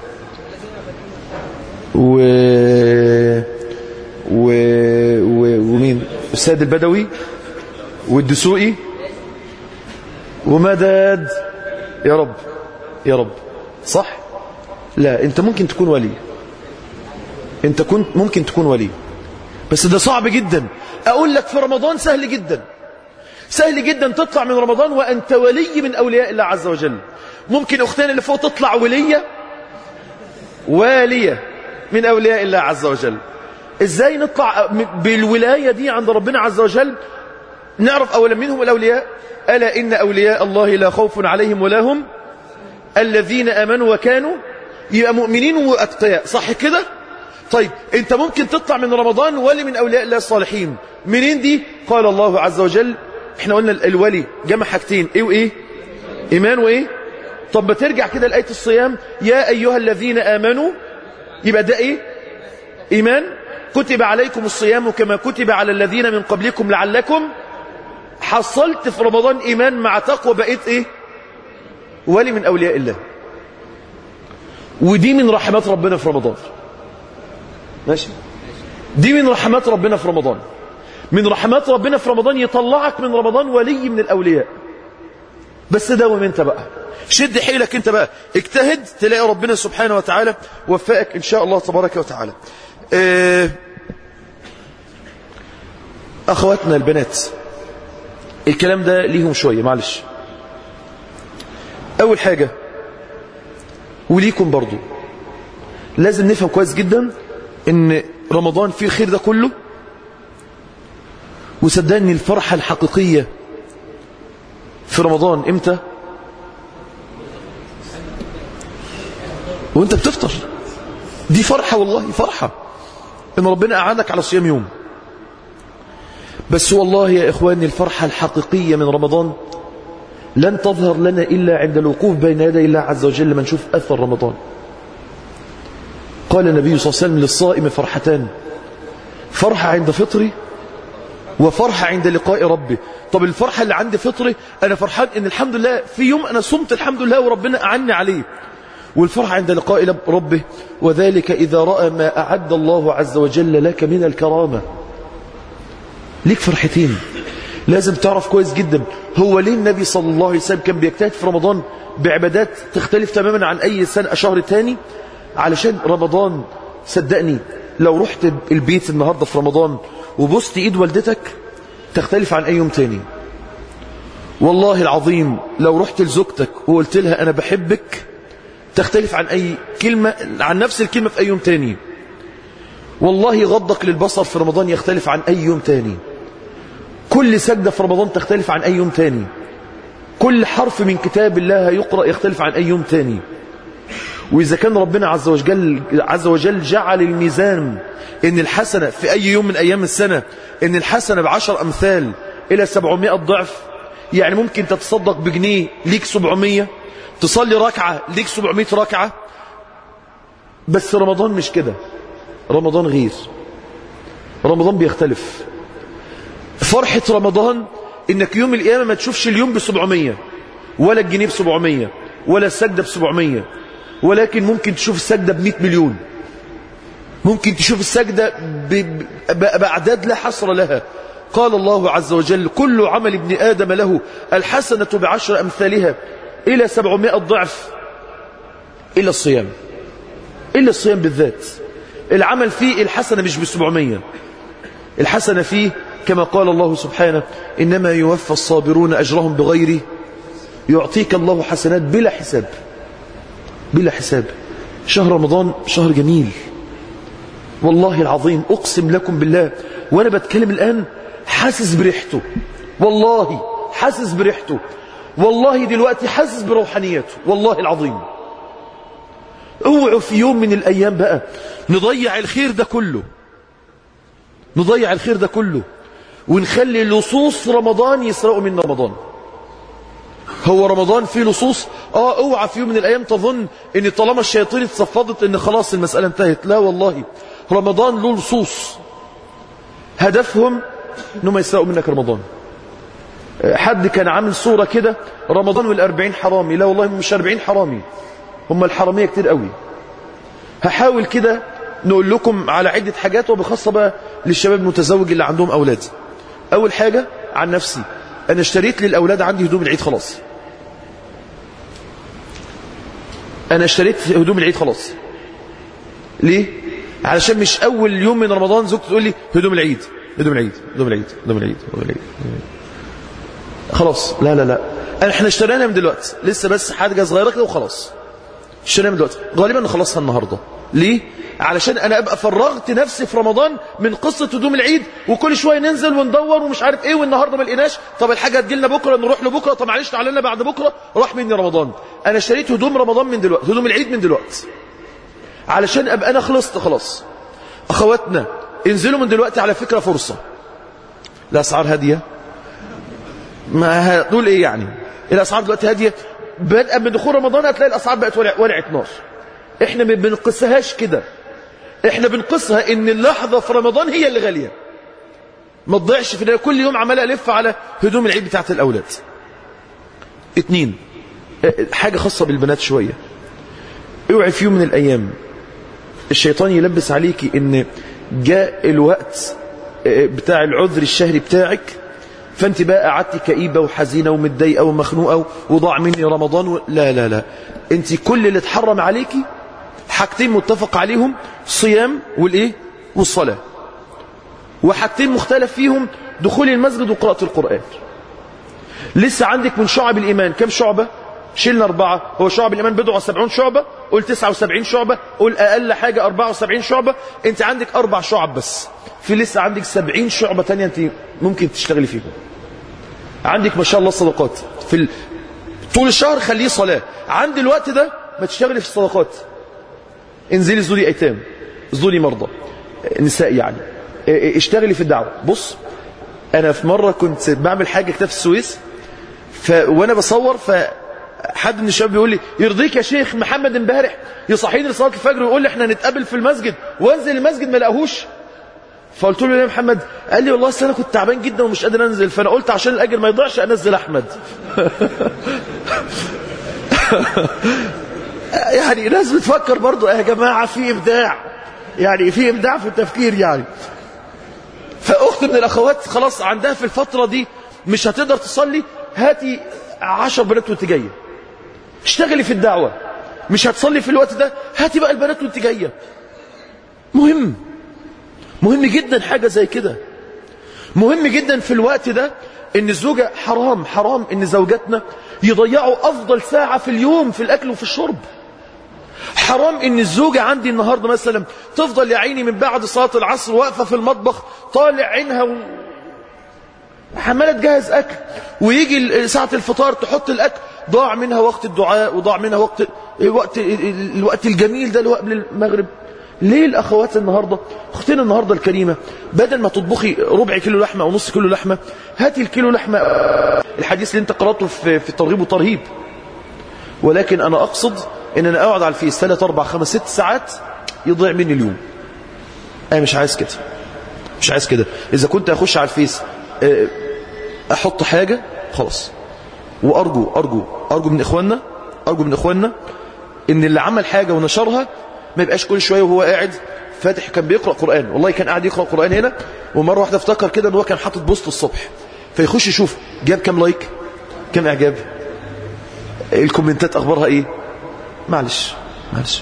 و... و... و... ومين السيد البدوي والدسوقي ومدد يا رب يا رب صح لا انت ممكن تكون ولي انت كنت ممكن تكون ولي بس ده صعب جدا اقول لك في رمضان سهل جدا سهل جدا تطلع من رمضان وانت ولي من اولياء الله عز وجل ممكن اختنا اللي فوق تطلع وليه واليه من أولياء الله عز وجل إزاي نطلع بالولاية دي عند ربنا عز وجل نعرف أولا منهم الأولياء ألا إن أولياء الله لا خوف عليهم ولا هم الذين أمنوا وكانوا يبقى مؤمنين وأتقياء صح كده طيب انت ممكن تطلع من رمضان ولي من أولياء الله الصالحين منين دي قال الله عز وجل احنا قلنا الولي جمع حاجتين ايه وايه ايمان وايه طب بترجع كده لآية الصيام يا أيها الذين آمنوا يبقى ده ايه ايمان كتب عليكم الصيام كما كتب على الذين من قبلكم لعلكم حصلت في رمضان ايمان مع تقوى بقيت ايه ولي من اولياء الله ودي من رحمات ربنا في رمضان ماشي دي من رحمات ربنا في رمضان من رحمات ربنا في رمضان يطلعك من رمضان ولي من الاولياء بس داوم انت بقى شد حيلك انت بقى اجتهد تلاقي ربنا سبحانه وتعالى وفقك ان شاء الله تبارك وتعالى اه اخواتنا البنات الكلام ده ليهم شوية معلش اول حاجة وليكم برضو لازم نفهم كويس جدا ان رمضان فيه الخير ده كله وصدقني الفرحة الحقيقية في رمضان امتى وانت بتفطر دي فرحة والله فرحة ان ربنا اعانك على صيام يوم بس والله يا اخواني الفرحة الحقيقية من رمضان لن تظهر لنا إلا عند الوقوف بين يدي الله عز وجل لما نشوف أثر رمضان قال النبي صلى الله عليه وسلم للصائم فرحتان فرحة عند فطري وفرحة عند لقاء ربي طب الفرحة اللي عند فطري أنا فرحان إن الحمد لله في يوم أنا صمت الحمد لله وربنا أعني عليه والفرحة عند لقاء ربه وذلك إذا رأى ما أعد الله عز وجل لك من الكرامة ليك فرحتين لازم تعرف كويس جدا هو ليه النبي صلى الله عليه وسلم كان بيجتهد في رمضان بعبادات تختلف تماما عن أي سنة شهر تاني علشان رمضان صدقني لو رحت البيت النهاردة في رمضان وبصت ايد والدتك تختلف عن اي يوم تاني والله العظيم لو رحت لزوجتك وقلت لها انا بحبك تختلف عن اي كلمة عن نفس الكلمة في اي يوم تاني والله غضك للبصر في رمضان يختلف عن اي يوم تاني كل سجدة في رمضان تختلف عن اي يوم تاني كل حرف من كتاب الله يقرأ يختلف عن اي يوم تاني وإذا كان ربنا عز وجل, عز وجل جعل الميزان إن الحسنة في أي يوم من أيام السنة إن الحسنة بعشر أمثال إلى سبعمائة ضعف يعني ممكن تتصدق بجنيه ليك سبعمية تصلي ركعة ليك سبعمائة ركعة بس رمضان مش كده رمضان غير رمضان بيختلف فرحة رمضان إنك يوم القيامة ما تشوفش اليوم بسبعمية ولا الجنيه بسبعمية ولا السجدة بسبعمية ولكن ممكن تشوف السجدة بمئة مليون ممكن تشوف السجدة بأعداد لا حصر لها قال الله عز وجل كل عمل ابن آدم له الحسنة بعشر أمثالها إلى سبعمائة ضعف إلا الصيام إلا الصيام بالذات العمل فيه الحسنة مش بسبعمية الحسنة فيه كما قال الله سبحانه إنما يوفى الصابرون أجرهم بغير يعطيك الله حسنات بلا حساب بلا حساب شهر رمضان شهر جميل والله العظيم أقسم لكم بالله وأنا بتكلم الآن حاسس بريحته والله حاسس بريحته والله دلوقتي حاسس بروحانيته والله العظيم اوعوا في يوم من الأيام بقى نضيع الخير ده كله نضيع الخير ده كله ونخلي لصوص رمضان يسرقوا من رمضان هو رمضان فيه لصوص اه اوعى في يوم من الايام تظن ان طالما الشياطين اتصفدت ان خلاص المسألة انتهت لا والله رمضان له لصوص هدفهم انهم يسرقوا منك رمضان حد كان عامل صورة كده رمضان والاربعين حرامي لا والله مش اربعين حرامي هم الحرامية كتير قوي هحاول كده نقول لكم على عدة حاجات وبخاصة بقى للشباب المتزوج اللي عندهم أولاد أول حاجة عن نفسي أنا اشتريت للأولاد عندي هدوم العيد خلاص أنا اشتريت هدوم العيد خلاص ليه؟ علشان مش أول يوم من رمضان زوجتي تقول لي هدوم العيد هدوم العيد هدوم العيد هدوم العيد هدوم العيد خلاص لا لا لا احنا اشترينا من دلوقتي لسه بس حاجة صغيرة كده وخلاص اشترينا من دلوقتي غالبا نخلصها النهاردة ليه؟ علشان انا ابقى فرغت نفسي في رمضان من قصة هدوم العيد وكل شوية ننزل وندور ومش عارف ايه والنهاردة ما لقيناش طب الحاجة هتجيلنا بكرة نروح لبكرة طب معلش تعالى لنا بعد بكرة راح مني رمضان انا اشتريت هدوم رمضان من دلوقتي هدوم العيد من دلوقتي علشان ابقى انا خلصت خلاص اخواتنا انزلوا من دلوقتي على فكرة فرصة الاسعار هادية ما هتقول ايه يعني الاسعار دلوقتي هادية بدءا من دخول رمضان هتلاقي الاسعار بقت ولعت نار احنا ما بنقسهاش كده احنا بنقصها ان اللحظة في رمضان هي اللي غالية ما تضيعش في كل يوم عمال الف على هدوم العيد بتاعت الاولاد اتنين حاجة خاصة بالبنات شوية اوعي في يوم من الايام الشيطان يلبس عليكي ان جاء الوقت بتاع العذر الشهري بتاعك فانت بقى قعدتي كئيبة وحزينة ومتضايقة ومخنوقة وضاع مني رمضان و... لا لا لا انت كل اللي اتحرم عليكي حاجتين متفق عليهم صيام والايه والصلاة وحاجتين مختلف فيهم دخول المسجد وقراءة القرآن لسه عندك من شعب الإيمان كم شعبة شلنا أربعة هو شعب الإيمان بضع وسبعون شعبة قول تسعة وسبعين شعبة قول أقل حاجة أربعة وسبعين شعبة أنت عندك أربع شعب بس في لسه عندك سبعين شعبة تانية أنت ممكن تشتغلي فيهم عندك ما شاء الله الصدقات في ال... طول الشهر خليه صلاة عند الوقت ده ما تشتغلي في الصدقات انزلي زوري ايتام زوري مرضى نساء يعني اشتغلي في الدعوة بص انا في مرة كنت بعمل حاجة كده في السويس ف... وانا بصور فحد من الشباب بيقول لي يرضيك يا شيخ محمد امبارح يصحيني لصلاة الفجر ويقول لي احنا نتقابل في المسجد وانزل المسجد ما لاقوهوش فقلت له يا محمد قال لي والله انا كنت تعبان جدا ومش قادر انزل فانا قلت عشان الاجر ما يضيعش انزل احمد يعني ناس بتفكر برضو يا جماعة في ابداع يعني في ابداع في التفكير يعني فاخت من الاخوات خلاص عندها في الفترة دي مش هتقدر تصلي هاتي عشر بنات وانت جايه اشتغلي في الدعوة مش هتصلي في الوقت ده هاتي بقى البنات وانت جايه مهم مهم جدا حاجة زي كده مهم جدا في الوقت ده ان الزوجة حرام حرام ان زوجاتنا يضيعوا افضل ساعة في اليوم في الاكل وفي الشرب حرام ان الزوجة عندي النهاردة مثلا تفضل يا عيني من بعد صلاة العصر واقفة في المطبخ طالع عينها و... حمالة تجهز اكل ويجي ساعة الفطار تحط الاكل ضاع منها وقت الدعاء وضاع منها وقت الوقت الوقت الجميل ده الوقت المغرب ليه الاخوات النهاردة اختنا النهاردة الكريمة بدل ما تطبخي ربع كيلو لحمة او نص كيلو لحمة هاتي الكيلو لحمة الحديث اللي انت قرأته في, في الترغيب والترهيب ولكن انا اقصد ان انا اقعد على الفيس 3 4 5 6 ساعات يضيع مني اليوم انا مش عايز كده مش عايز كده اذا كنت اخش على الفيس احط حاجة خلاص وارجو ارجو ارجو من اخواننا ارجو من اخواننا ان اللي عمل حاجة ونشرها ما يبقاش كل شوية وهو قاعد فاتح كان بيقرأ قرآن والله كان قاعد يقرأ قرآن هنا ومرة واحدة افتكر كده ان هو كان حاطط بوست الصبح فيخش يشوف جاب كام لايك كام اعجاب الكومنتات اخبارها ايه معلش معلش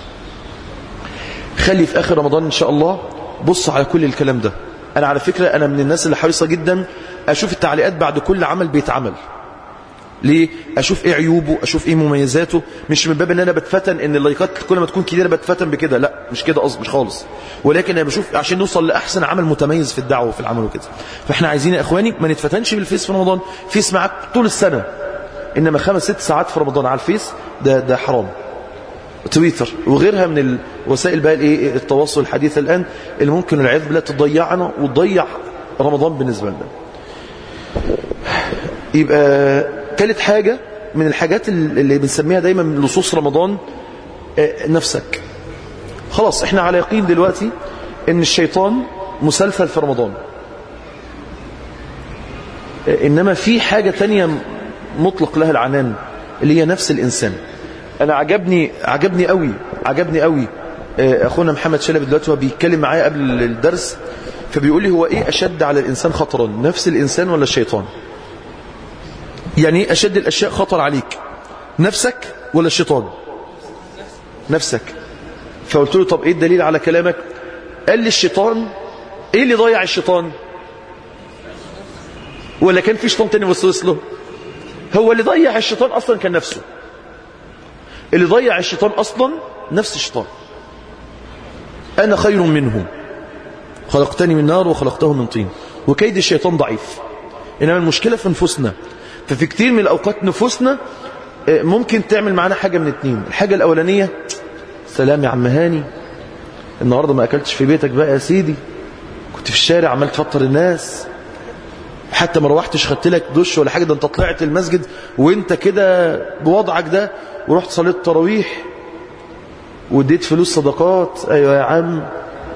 خلي في اخر رمضان ان شاء الله بص على كل الكلام ده انا على فكرة انا من الناس اللي حريصة جدا اشوف التعليقات بعد كل عمل بيتعمل ليه اشوف ايه عيوبه اشوف ايه مميزاته مش من باب ان انا بتفتن ان اللايكات كل ما تكون كتيره بتفتن بكده لا مش كده قصدي مش خالص ولكن انا بشوف عشان نوصل لاحسن عمل متميز في الدعوه وفي العمل وكده فاحنا عايزين يا اخواني ما نتفتنش بالفيس في رمضان فيس معاك طول السنه انما خمس ست ساعات في رمضان على الفيس ده ده حرام تويتر وغيرها من الوسائل بقى الايه التواصل الحديث الان اللي ممكن العياذ بالله تضيعنا وتضيع رمضان بالنسبه لنا يبقى ثالث حاجة من الحاجات اللي بنسميها دايما من لصوص رمضان نفسك خلاص احنا على يقين دلوقتي ان الشيطان مسلسل في رمضان انما في حاجة تانية مطلق لها العنان اللي هي نفس الانسان انا عجبني عجبني قوي عجبني قوي اخونا محمد شلبي دلوقتي هو بيتكلم معايا قبل الدرس فبيقول لي هو ايه اشد على الانسان خطرا نفس الانسان ولا الشيطان يعني أشد الأشياء خطر عليك نفسك ولا الشيطان نفسك فقلت له طب إيه الدليل على كلامك قال لي الشيطان إيه اللي ضيع الشيطان ولا كان في شيطان تاني وسوس له هو اللي ضيع الشيطان أصلا كان نفسه اللي ضيع الشيطان أصلا نفس الشيطان أنا خير منه خلقتني من نار وخلقته من طين وكيد الشيطان ضعيف إنما المشكلة في نفوسنا ففي كتير من الأوقات نفوسنا ممكن تعمل معانا حاجة من اتنين الحاجة الأولانية سلام يا عم هاني النهاردة ما أكلتش في بيتك بقى يا سيدي كنت في الشارع عمال تفطر الناس حتى ما روحتش خدت لك دش ولا حاجة ده انت طلعت المسجد وانت كده بوضعك ده ورحت صليت تراويح واديت فلوس صدقات ايوه يا عم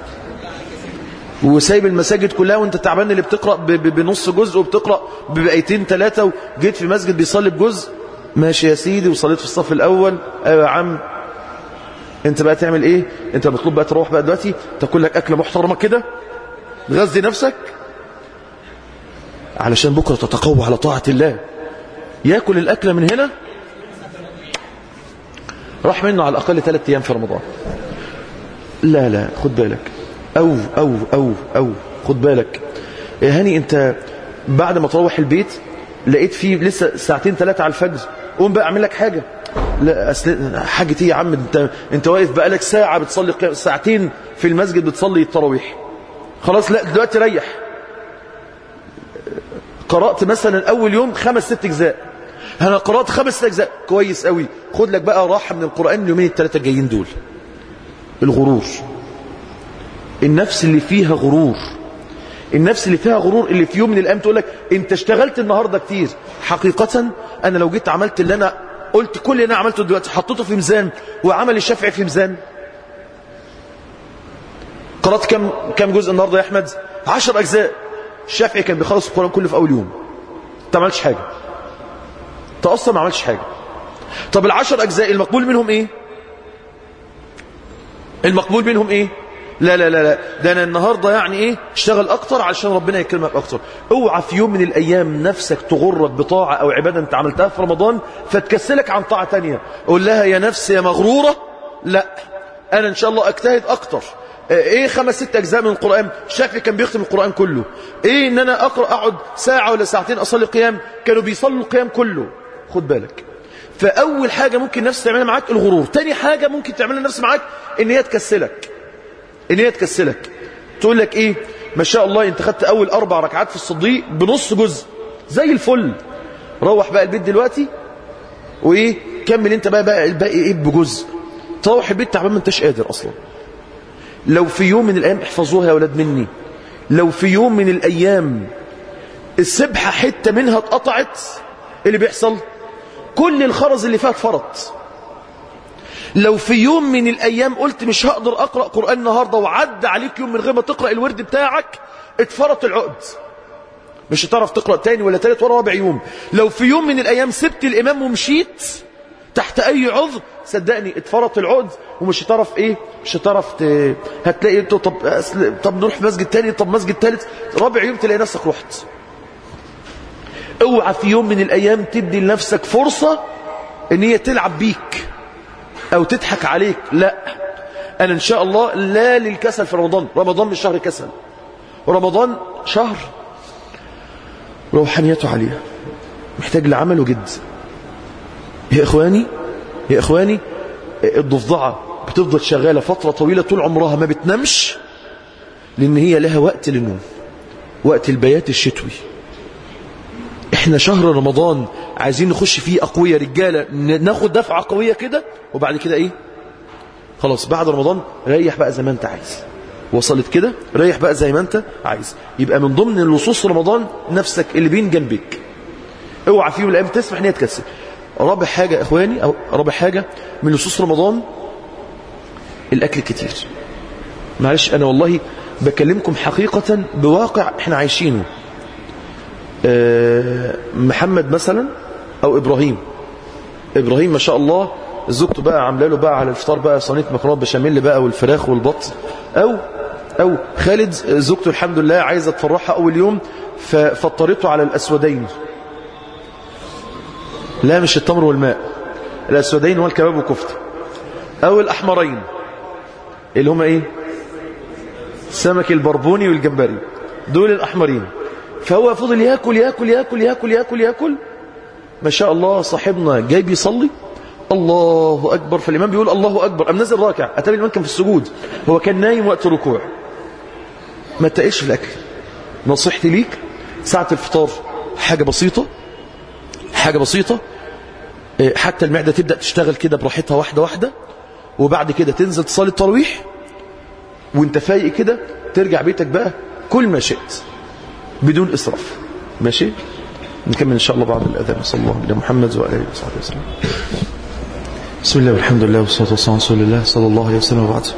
وسايب المساجد كلها وانت تعبان اللي بتقرأ بنص جزء وبتقرأ ببقيتين ثلاثة وجيت في مسجد بيصلي بجزء ماشي يا سيدي وصليت في الصف الأول ايوه يا عم انت بقى تعمل ايه انت مطلوب بقى تروح بقى دلوقتي تاكل لك أكلة محترمة كده تغذي نفسك علشان بكرة تتقوى على طاعة الله ياكل الأكلة من هنا راح منه على الأقل ثلاثة أيام في رمضان لا لا خد بالك أو أو أو أو خد بالك يا هاني أنت بعد ما تروح البيت لقيت فيه لسه ساعتين ثلاثة على الفجر قوم بقى أعمل لك حاجة لا أصل حاجة ايه يا عم انت انت واقف بقالك ساعة بتصلي ساعتين في المسجد بتصلي التراويح خلاص لا دلوقتي ريح قرأت مثلا أول يوم خمس ست أجزاء أنا قرأت خمس ست أجزاء كويس قوي خد لك بقى راحة من القرآن اليومين الثلاثة الجايين دول الغرور النفس اللي فيها غرور النفس اللي فيها غرور اللي في يوم من الأيام تقول لك انت اشتغلت النهاردة كتير حقيقة أنا لو جيت عملت اللي أنا قلت كل اللي أنا عملته دلوقتي حطيته في ميزان وعمل الشافعي في ميزان قرأت كم كم جزء النهاردة يا أحمد عشر أجزاء الشافعي كان بيخلص القرآن كله في أول يوم انت ما عملتش حاجة انت أصلا ما عملتش حاجة طب العشر أجزاء المقبول منهم إيه المقبول منهم إيه لا لا لا لا ده أنا النهاردة يعني إيه اشتغل أكتر علشان ربنا يكرمك أكتر اوعى في يوم من الأيام نفسك تغرك بطاعة أو عبادة أنت عملتها في رمضان فتكسلك عن طاعة تانية قول لها يا نفس يا مغرورة لا أنا إن شاء الله أجتهد أكتر ايه خمس ست اجزاء من القرآن الشافعي كان بيختم القرآن كله ايه ان انا اقرأ اقعد ساعة ولا ساعتين اصلي قيام كانوا بيصلوا القيام كله خد بالك فاول حاجة ممكن نفس تعملها معاك الغرور تاني حاجة ممكن تعملها نفس معاك ان هي تكسلك ان هي تكسلك تقول لك ايه ما شاء الله انت خدت اول اربع ركعات في الصديق بنص جزء زي الفل روح بقى البيت دلوقتي وايه كمل انت بقى بقى الباقي ايه بجزء تروح البيت تعبان ما انتش قادر اصلا لو في يوم من الأيام احفظوها يا ولاد مني لو في يوم من الأيام السبحة حتة منها اتقطعت اللي بيحصل كل الخرز اللي فيها اتفرط لو في يوم من الأيام قلت مش هقدر أقرأ قرآن النهاردة وعدى عليك يوم من غير ما تقرأ الورد بتاعك اتفرط العقد مش هتعرف تقرأ تاني ولا تالت ولا رابع يوم لو في يوم من الأيام سبت الإمام ومشيت تحت أي عذر صدقني اتفرط العقد ومش هتعرف ايه مش هتعرف ت... هتلاقي انت طب أسل... طب نروح مسجد تاني طب مسجد تالت رابع يوم تلاقي نفسك رحت اوعى في يوم من الايام تدي لنفسك فرصة ان هي تلعب بيك او تضحك عليك لا انا ان شاء الله لا للكسل في رمضان رمضان مش شهر كسل رمضان شهر روحانيته عالية محتاج لعمل وجد يا إخواني يا إخواني الضفدعة بتفضل شغالة فترة طويلة طول عمرها ما بتنامش لأن هي لها وقت للنوم وقت البيات الشتوي احنا شهر رمضان عايزين نخش فيه أقوية رجالة ناخد دفعة قوية كده وبعد كده ايه خلاص بعد رمضان ريح بقى زي ما انت عايز وصلت كده ريح بقى زي ما انت عايز يبقى من ضمن اللصوص رمضان نفسك اللي بين جنبك اوعى فيه الايام تسمح ان هي تكسب رابع حاجة يا اخواني او رابع حاجة من لصوص رمضان الاكل كتير معلش انا والله بكلمكم حقيقة بواقع احنا عايشينه أه محمد مثلا او ابراهيم ابراهيم ما شاء الله زوجته بقى عامله له بقى على الفطار بقى صينيه مكرونه بشاميل بقى والفراخ والبط او او خالد زوجته الحمد لله عايزه تفرحها اول يوم ففطرته على الاسودين لا مش التمر والماء الاسودين والكباب وكفته او الاحمرين اللي هما ايه سمك البربوني والجمبري دول الاحمرين فهو فضل ياكل ياكل ياكل ياكل ياكل ياكل ما شاء الله صاحبنا جاي بيصلي الله أكبر فالإمام بيقول الله أكبر قام نزل راكع أتى الإمام كان في السجود هو كان نايم وقت الركوع ما تقلش في الأكل نصيحتي ليك ساعة الفطار حاجة بسيطة حاجة بسيطة حتى المعدة تبدأ تشتغل كده براحتها واحدة واحدة وبعد كده تنزل تصلي التراويح وانت فايق كده ترجع بيتك بقى كل ما شئت بدون إسراف ماشي نكمل إن شاء الله بعد الأذان صلى الله عليه محمد وآله وصحبه وسلم بسم الله والحمد لله والصلاة والسلام على رسول الله صلى الله عليه وسلم وبعد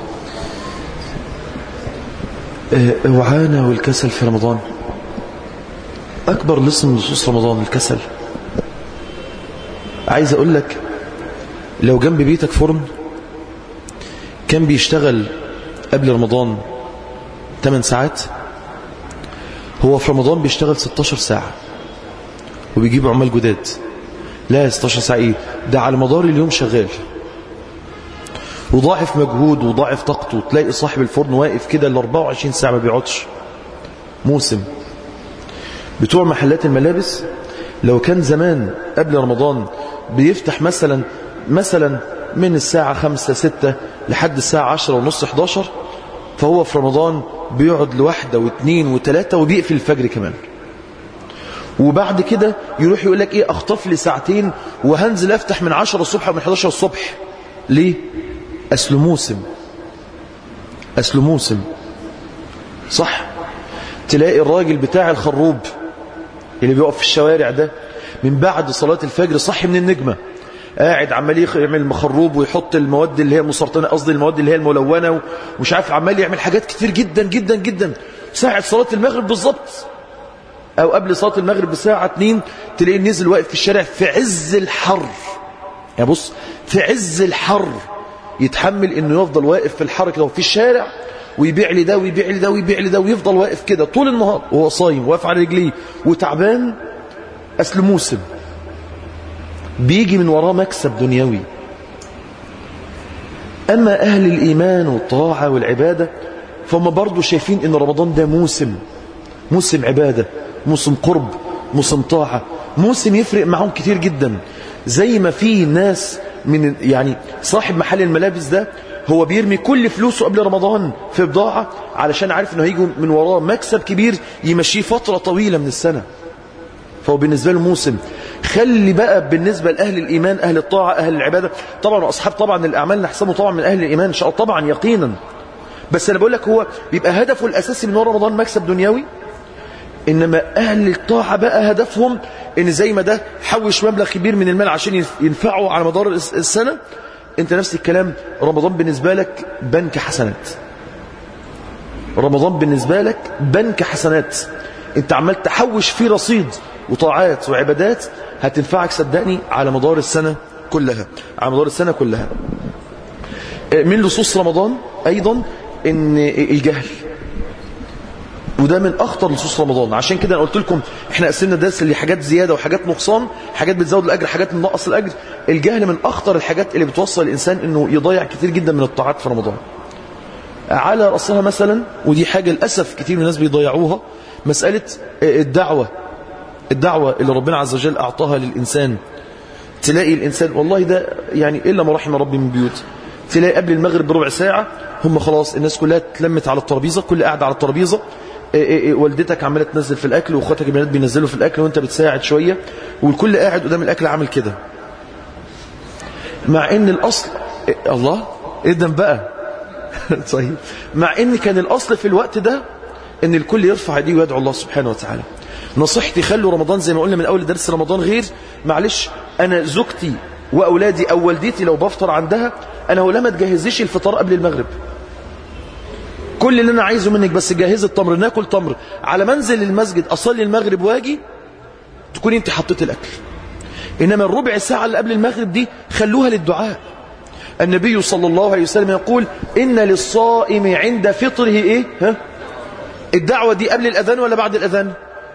وعانا والكسل في رمضان أكبر لص من لصوص رمضان الكسل عايز أقول لك لو جنب بيتك فرن كان بيشتغل قبل رمضان 8 ساعات هو في رمضان بيشتغل 16 ساعة وبيجيب عمال جداد لا 16 ساعة ايه ده على مدار اليوم شغال وضاعف مجهود وضاعف طاقته تلاقي صاحب الفرن واقف كده ال 24 ساعة ما بيقعدش موسم بتوع محلات الملابس لو كان زمان قبل رمضان بيفتح مثلا مثلا من الساعة 5 6 لحد الساعة 10 ونص 11 فهو في رمضان بيقعد لواحدة واثنين وثلاثة وبيقفل الفجر كمان وبعد كده يروح يقول لك ايه اخطف لي ساعتين وهنزل افتح من 10 الصبح او من 11 الصبح ليه اصل موسم أصله موسم صح تلاقي الراجل بتاع الخروب اللي بيقف في الشوارع ده من بعد صلاة الفجر صحي من النجمة قاعد عمال يعمل مخروب ويحط المواد اللي هي مسرطنة قصدي المواد اللي هي الملونة ومش عارف عمال يعمل حاجات كتير جدا جدا جدا ساعة صلاة المغرب بالظبط او قبل صلاة المغرب بساعة اتنين تلاقيه نزل واقف في الشارع في عز الحر يا بص في عز الحر يتحمل انه يفضل واقف في الحر كده في الشارع ويبيع لي ده ويبيع لي ده ويبيع لي ده ويفضل واقف كده طول النهار وهو صايم واقف على رجليه وتعبان اصل موسم بيجي من وراه مكسب دنيوي اما اهل الايمان والطاعه والعباده فهم برضه شايفين ان رمضان ده موسم موسم عباده موسم قرب موسم طاعه موسم يفرق معهم كتير جدا زي ما في ناس من يعني صاحب محل الملابس ده هو بيرمي كل فلوسه قبل رمضان في بضاعة علشان عارف انه هيجي من وراه مكسب كبير يمشيه فترة طويلة من السنة فهو بالنسبة له موسم خلي بقى بالنسبة لأهل الإيمان أهل الطاعة أهل العبادة طبعا وأصحاب طبعا الأعمال نحسبه طبعا من أهل الإيمان إن شاء الله طبعا يقينا بس أنا بقول لك هو بيبقى هدفه الأساسي من ورا رمضان مكسب دنيوي إنما أهل الطاعة بقى هدفهم إن زي ما ده حوش مبلغ كبير من المال عشان ينفعه على مدار السنة أنت نفس الكلام رمضان بالنسبة لك بنك حسنات رمضان بالنسبة لك بنك حسنات أنت عمال تحوش فيه رصيد وطاعات وعبادات هتنفعك صدقني على مدار السنة كلها على مدار السنة كلها من لصوص رمضان أيضا إن الجهل وده من اخطر لصوص رمضان عشان كده انا قلت لكم احنا قسمنا درس اللي حاجات زياده وحاجات نقصان حاجات بتزود الاجر حاجات بتنقص الاجر الجهل من اخطر الحاجات اللي بتوصل الانسان انه يضيع كتير جدا من الطاعات في رمضان على راسها مثلا ودي حاجه للاسف كتير من الناس بيضيعوها مساله الدعوه الدعوه اللي ربنا عز وجل اعطاها للانسان تلاقي الانسان والله ده يعني الا ما رحم ربي من بيوت تلاقي قبل المغرب بربع ساعه هم خلاص الناس كلها اتلمت على الترابيزه كل قاعده على الترابيزه إيه إيه والدتك عماله تنزل في الاكل واخواتك البنات بينزلوا في الاكل وانت بتساعد شويه والكل قاعد قدام الاكل عامل كده مع ان الاصل إيه الله اذن بقى صحيح مع ان كان الاصل في الوقت ده ان الكل يرفع ايديه ويدعو الله سبحانه وتعالى نصيحتي خلوا رمضان زي ما قلنا من اول درس رمضان غير معلش انا زوجتي واولادي او والدتي لو بفطر عندها انا هقول لها ما تجهزيش الفطار قبل المغرب كل اللي انا عايزه منك بس جهز التمر ناكل تمر على منزل المسجد اصلي المغرب واجي تكوني انت حطيت الاكل انما الربع ساعه اللي قبل المغرب دي خلوها للدعاء النبي صلى الله عليه وسلم يقول ان للصائم عند فطره ايه ها الدعوه دي قبل الاذان ولا بعد الاذان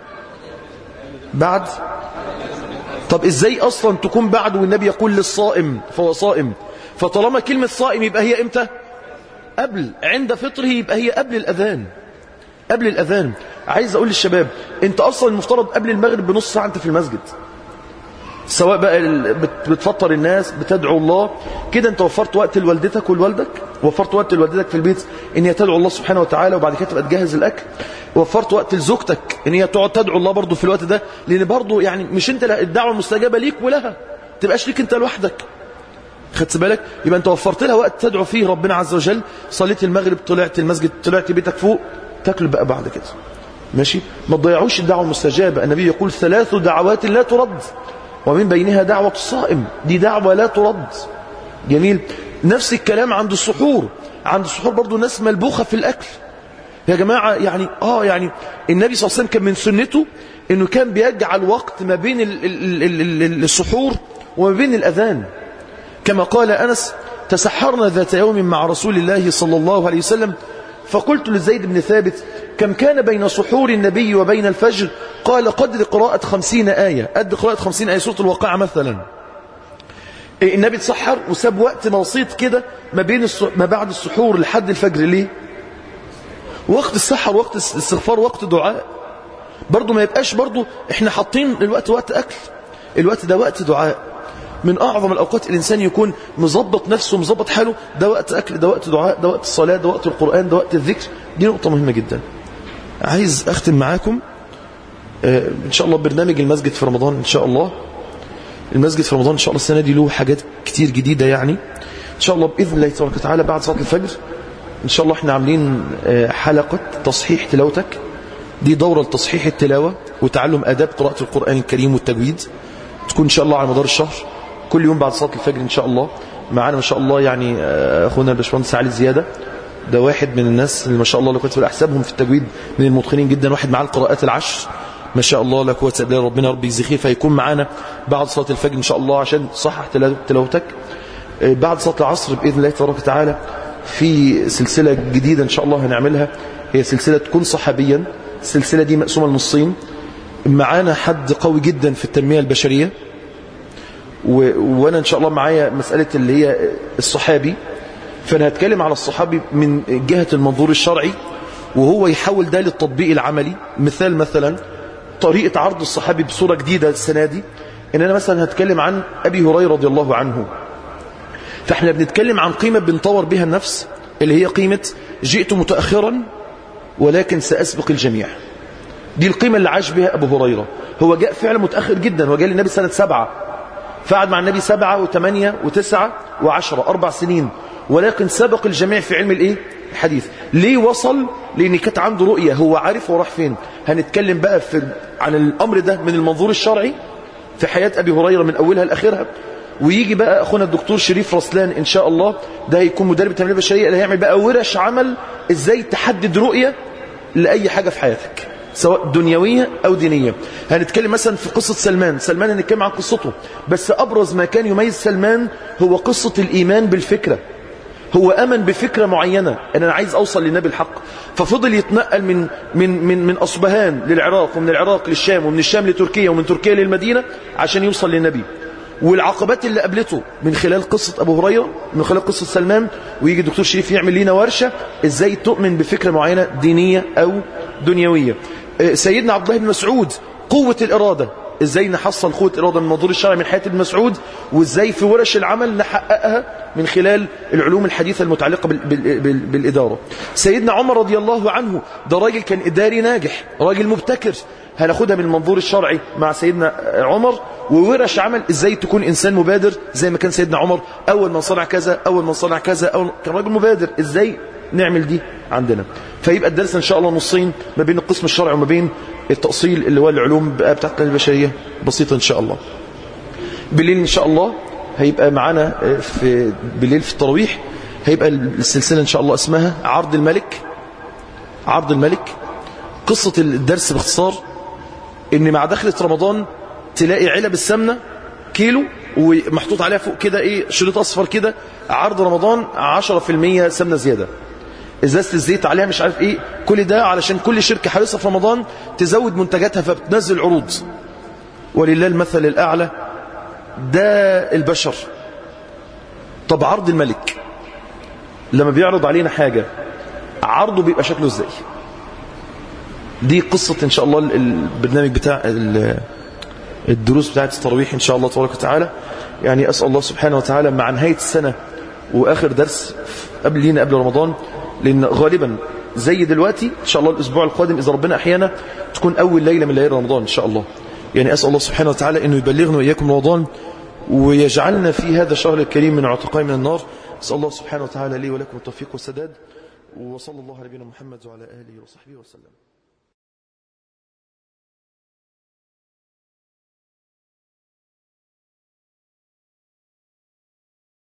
بعد طب ازاي اصلا تكون بعد والنبي يقول للصائم فهو صائم فطالما كلمه صائم يبقى هي امتى قبل عند فطره يبقى هي قبل الأذان قبل الأذان عايز أقول للشباب أنت أصلا المفترض قبل المغرب بنص ساعة أنت في المسجد سواء بقى بتفطر الناس بتدعو الله كده أنت وفرت وقت لوالدتك ولوالدك وفرت وقت لوالدتك في البيت إن هي تدعو الله سبحانه وتعالى وبعد كده تبقى تجهز الأكل وفرت وقت لزوجتك إن هي تقعد تدعو الله برضه في الوقت ده لأن برضه يعني مش أنت الدعوة المستجابة ليك ولها تبقاش ليك أنت لوحدك خدت بالك يبقى انت وفرت لها وقت تدعو فيه ربنا عز وجل صليت المغرب طلعت المسجد طلعت بيتك فوق تاكل بقى بعد كده ماشي ما تضيعوش الدعوه المستجابه النبي يقول ثلاث دعوات لا ترد ومن بينها دعوه الصائم دي دعوه لا ترد جميل نفس الكلام عند السحور عند السحور برضو ناس ملبوخه في الاكل يا جماعه يعني اه يعني النبي صلى الله عليه وسلم كان من سنته انه كان بيجعل وقت ما بين السحور وما بين الاذان كما قال أنس تسحرنا ذات يوم مع رسول الله صلى الله عليه وسلم فقلت لزيد بن ثابت كم كان بين سحور النبي وبين الفجر قال قدر قراءة خمسين آية قد قراءة خمسين آية سورة الواقعة مثلا النبي تسحر وساب وقت بسيط كده ما بين ما بعد السحور لحد الفجر ليه وقت السحر وقت الاستغفار وقت دعاء برضو ما يبقاش برضو احنا حاطين الوقت وقت أكل الوقت ده وقت دعاء من أعظم الأوقات الإنسان يكون مظبط نفسه مظبط حاله ده وقت أكل ده وقت دعاء ده وقت الصلاة ده وقت القرآن ده وقت الذكر دي نقطة مهمة جدا عايز أختم معاكم آه إن شاء الله برنامج المسجد في رمضان إن شاء الله المسجد في رمضان إن شاء الله السنة دي له حاجات كتير جديدة يعني إن شاء الله بإذن الله تبارك وتعالى بعد صلاة الفجر إن شاء الله احنا عاملين حلقة تصحيح تلاوتك دي دورة لتصحيح التلاوة وتعلم أداب قراءة القرآن الكريم والتجويد تكون إن شاء الله على مدار الشهر كل يوم بعد صلاة الفجر إن شاء الله معانا ما شاء الله يعني أخونا الباشمهندس علي زيادة ده واحد من الناس اللي ما شاء الله لو كنت في أحسابهم في التجويد من المتقنين جدا واحد معاه القراءات العشر ما شاء الله لا قوه الا بالله ربنا ربي يجزيه خير فيكون معانا بعد صلاه الفجر ان شاء الله عشان تصحح تلاوتك بعد صلاه العصر باذن الله تبارك وتعالى في سلسله جديده ان شاء الله هنعملها هي سلسله كن صحابيا السلسله دي مقسومه لنصين معانا حد قوي جدا في التنميه البشريه و... وانا ان شاء الله معايا مساله اللي هي الصحابي فانا هتكلم على الصحابي من جهه المنظور الشرعي وهو يحول ده للتطبيق العملي مثال مثلا طريقة عرض الصحابي بصورة جديدة السنة دي ان انا مثلا هتكلم عن ابي هريرة رضي الله عنه فاحنا بنتكلم عن قيمة بنطور بها النفس اللي هي قيمة جئت متأخرا ولكن سأسبق الجميع دي القيمة اللي عاش بها ابو هريرة هو جاء فعلا متأخر جدا وجاء للنبي سنة سبعة فقعد مع النبي سبعة وثمانية وتسعة وعشرة أربع سنين ولكن سبق الجميع في علم الايه الحديث ليه وصل لان كانت عنده رؤية هو عارف هو راح فين هنتكلم بقى في عن الامر ده من المنظور الشرعي في حياة ابي هريرة من اولها لاخرها ويجي بقى اخونا الدكتور شريف رسلان ان شاء الله ده هيكون مدرب التنميه البشريه اللي هيعمل بقى ورش عمل ازاي تحدد رؤيه لاي حاجه في حياتك سواء دنيويه او دينيه هنتكلم مثلا في قصه سلمان سلمان هنتكلم عن قصته بس ابرز ما كان يميز سلمان هو قصه الايمان بالفكره هو امن بفكره معينه ان انا عايز اوصل للنبي الحق ففضل يتنقل من من من من اصبهان للعراق ومن العراق للشام ومن الشام لتركيا ومن تركيا للمدينه عشان يوصل للنبي والعقبات اللي قابلته من خلال قصة أبو هريرة من خلال قصة سلمان ويجي الدكتور شريف يعمل لنا ورشة إزاي تؤمن بفكرة معينة دينية أو دنيوية سيدنا عبد الله بن مسعود قوة الإرادة إزاي نحصل قوة الإرادة من منظور الشرع من حياة ابن مسعود وإزاي في ورش العمل نحققها من خلال العلوم الحديثة المتعلقة بال بال بال بالإدارة سيدنا عمر رضي الله عنه ده راجل كان إداري ناجح راجل مبتكر هناخدها من المنظور الشرعي مع سيدنا عمر وورش عمل ازاي تكون انسان مبادر زي ما كان سيدنا عمر اول من صنع كذا اول من صنع كذا أول كان راجل مبادر ازاي نعمل دي عندنا فيبقى الدرس ان شاء الله نصين ما بين القسم الشرعي وما بين التأصيل اللي هو العلوم بتاعت البشرية بسيطة ان شاء الله بالليل ان شاء الله هيبقى معانا في بالليل في التراويح هيبقى السلسلة ان شاء الله اسمها عرض الملك عرض الملك قصة الدرس باختصار ان مع دخلة رمضان تلاقي علب السمنة كيلو ومحطوط عليها فوق كده ايه شريط اصفر كده عرض رمضان 10% سمنة زيادة ازازة الزيت عليها مش عارف ايه كل ده علشان كل شركة حريصة في رمضان تزود منتجاتها فبتنزل عروض ولله المثل الاعلى ده البشر طب عرض الملك لما بيعرض علينا حاجة عرضه بيبقى شكله ازاي دي قصة ان شاء الله البرنامج بتاع الدروس بتاعت التراويح ان شاء الله تبارك وتعالى يعني اسال الله سبحانه وتعالى مع نهايه السنه واخر درس قبل لينا قبل رمضان لان غالبا زي دلوقتي ان شاء الله الاسبوع القادم اذا ربنا احيانا تكون اول ليله من ليالي رمضان ان شاء الله يعني اسال الله سبحانه وتعالى انه يبلغنا واياكم رمضان ويجعلنا في هذا الشهر الكريم من عتقاء من النار اسال الله سبحانه وتعالى لي ولكم التوفيق والسداد وصلى الله على نبينا محمد وعلى اله وصحبه وسلم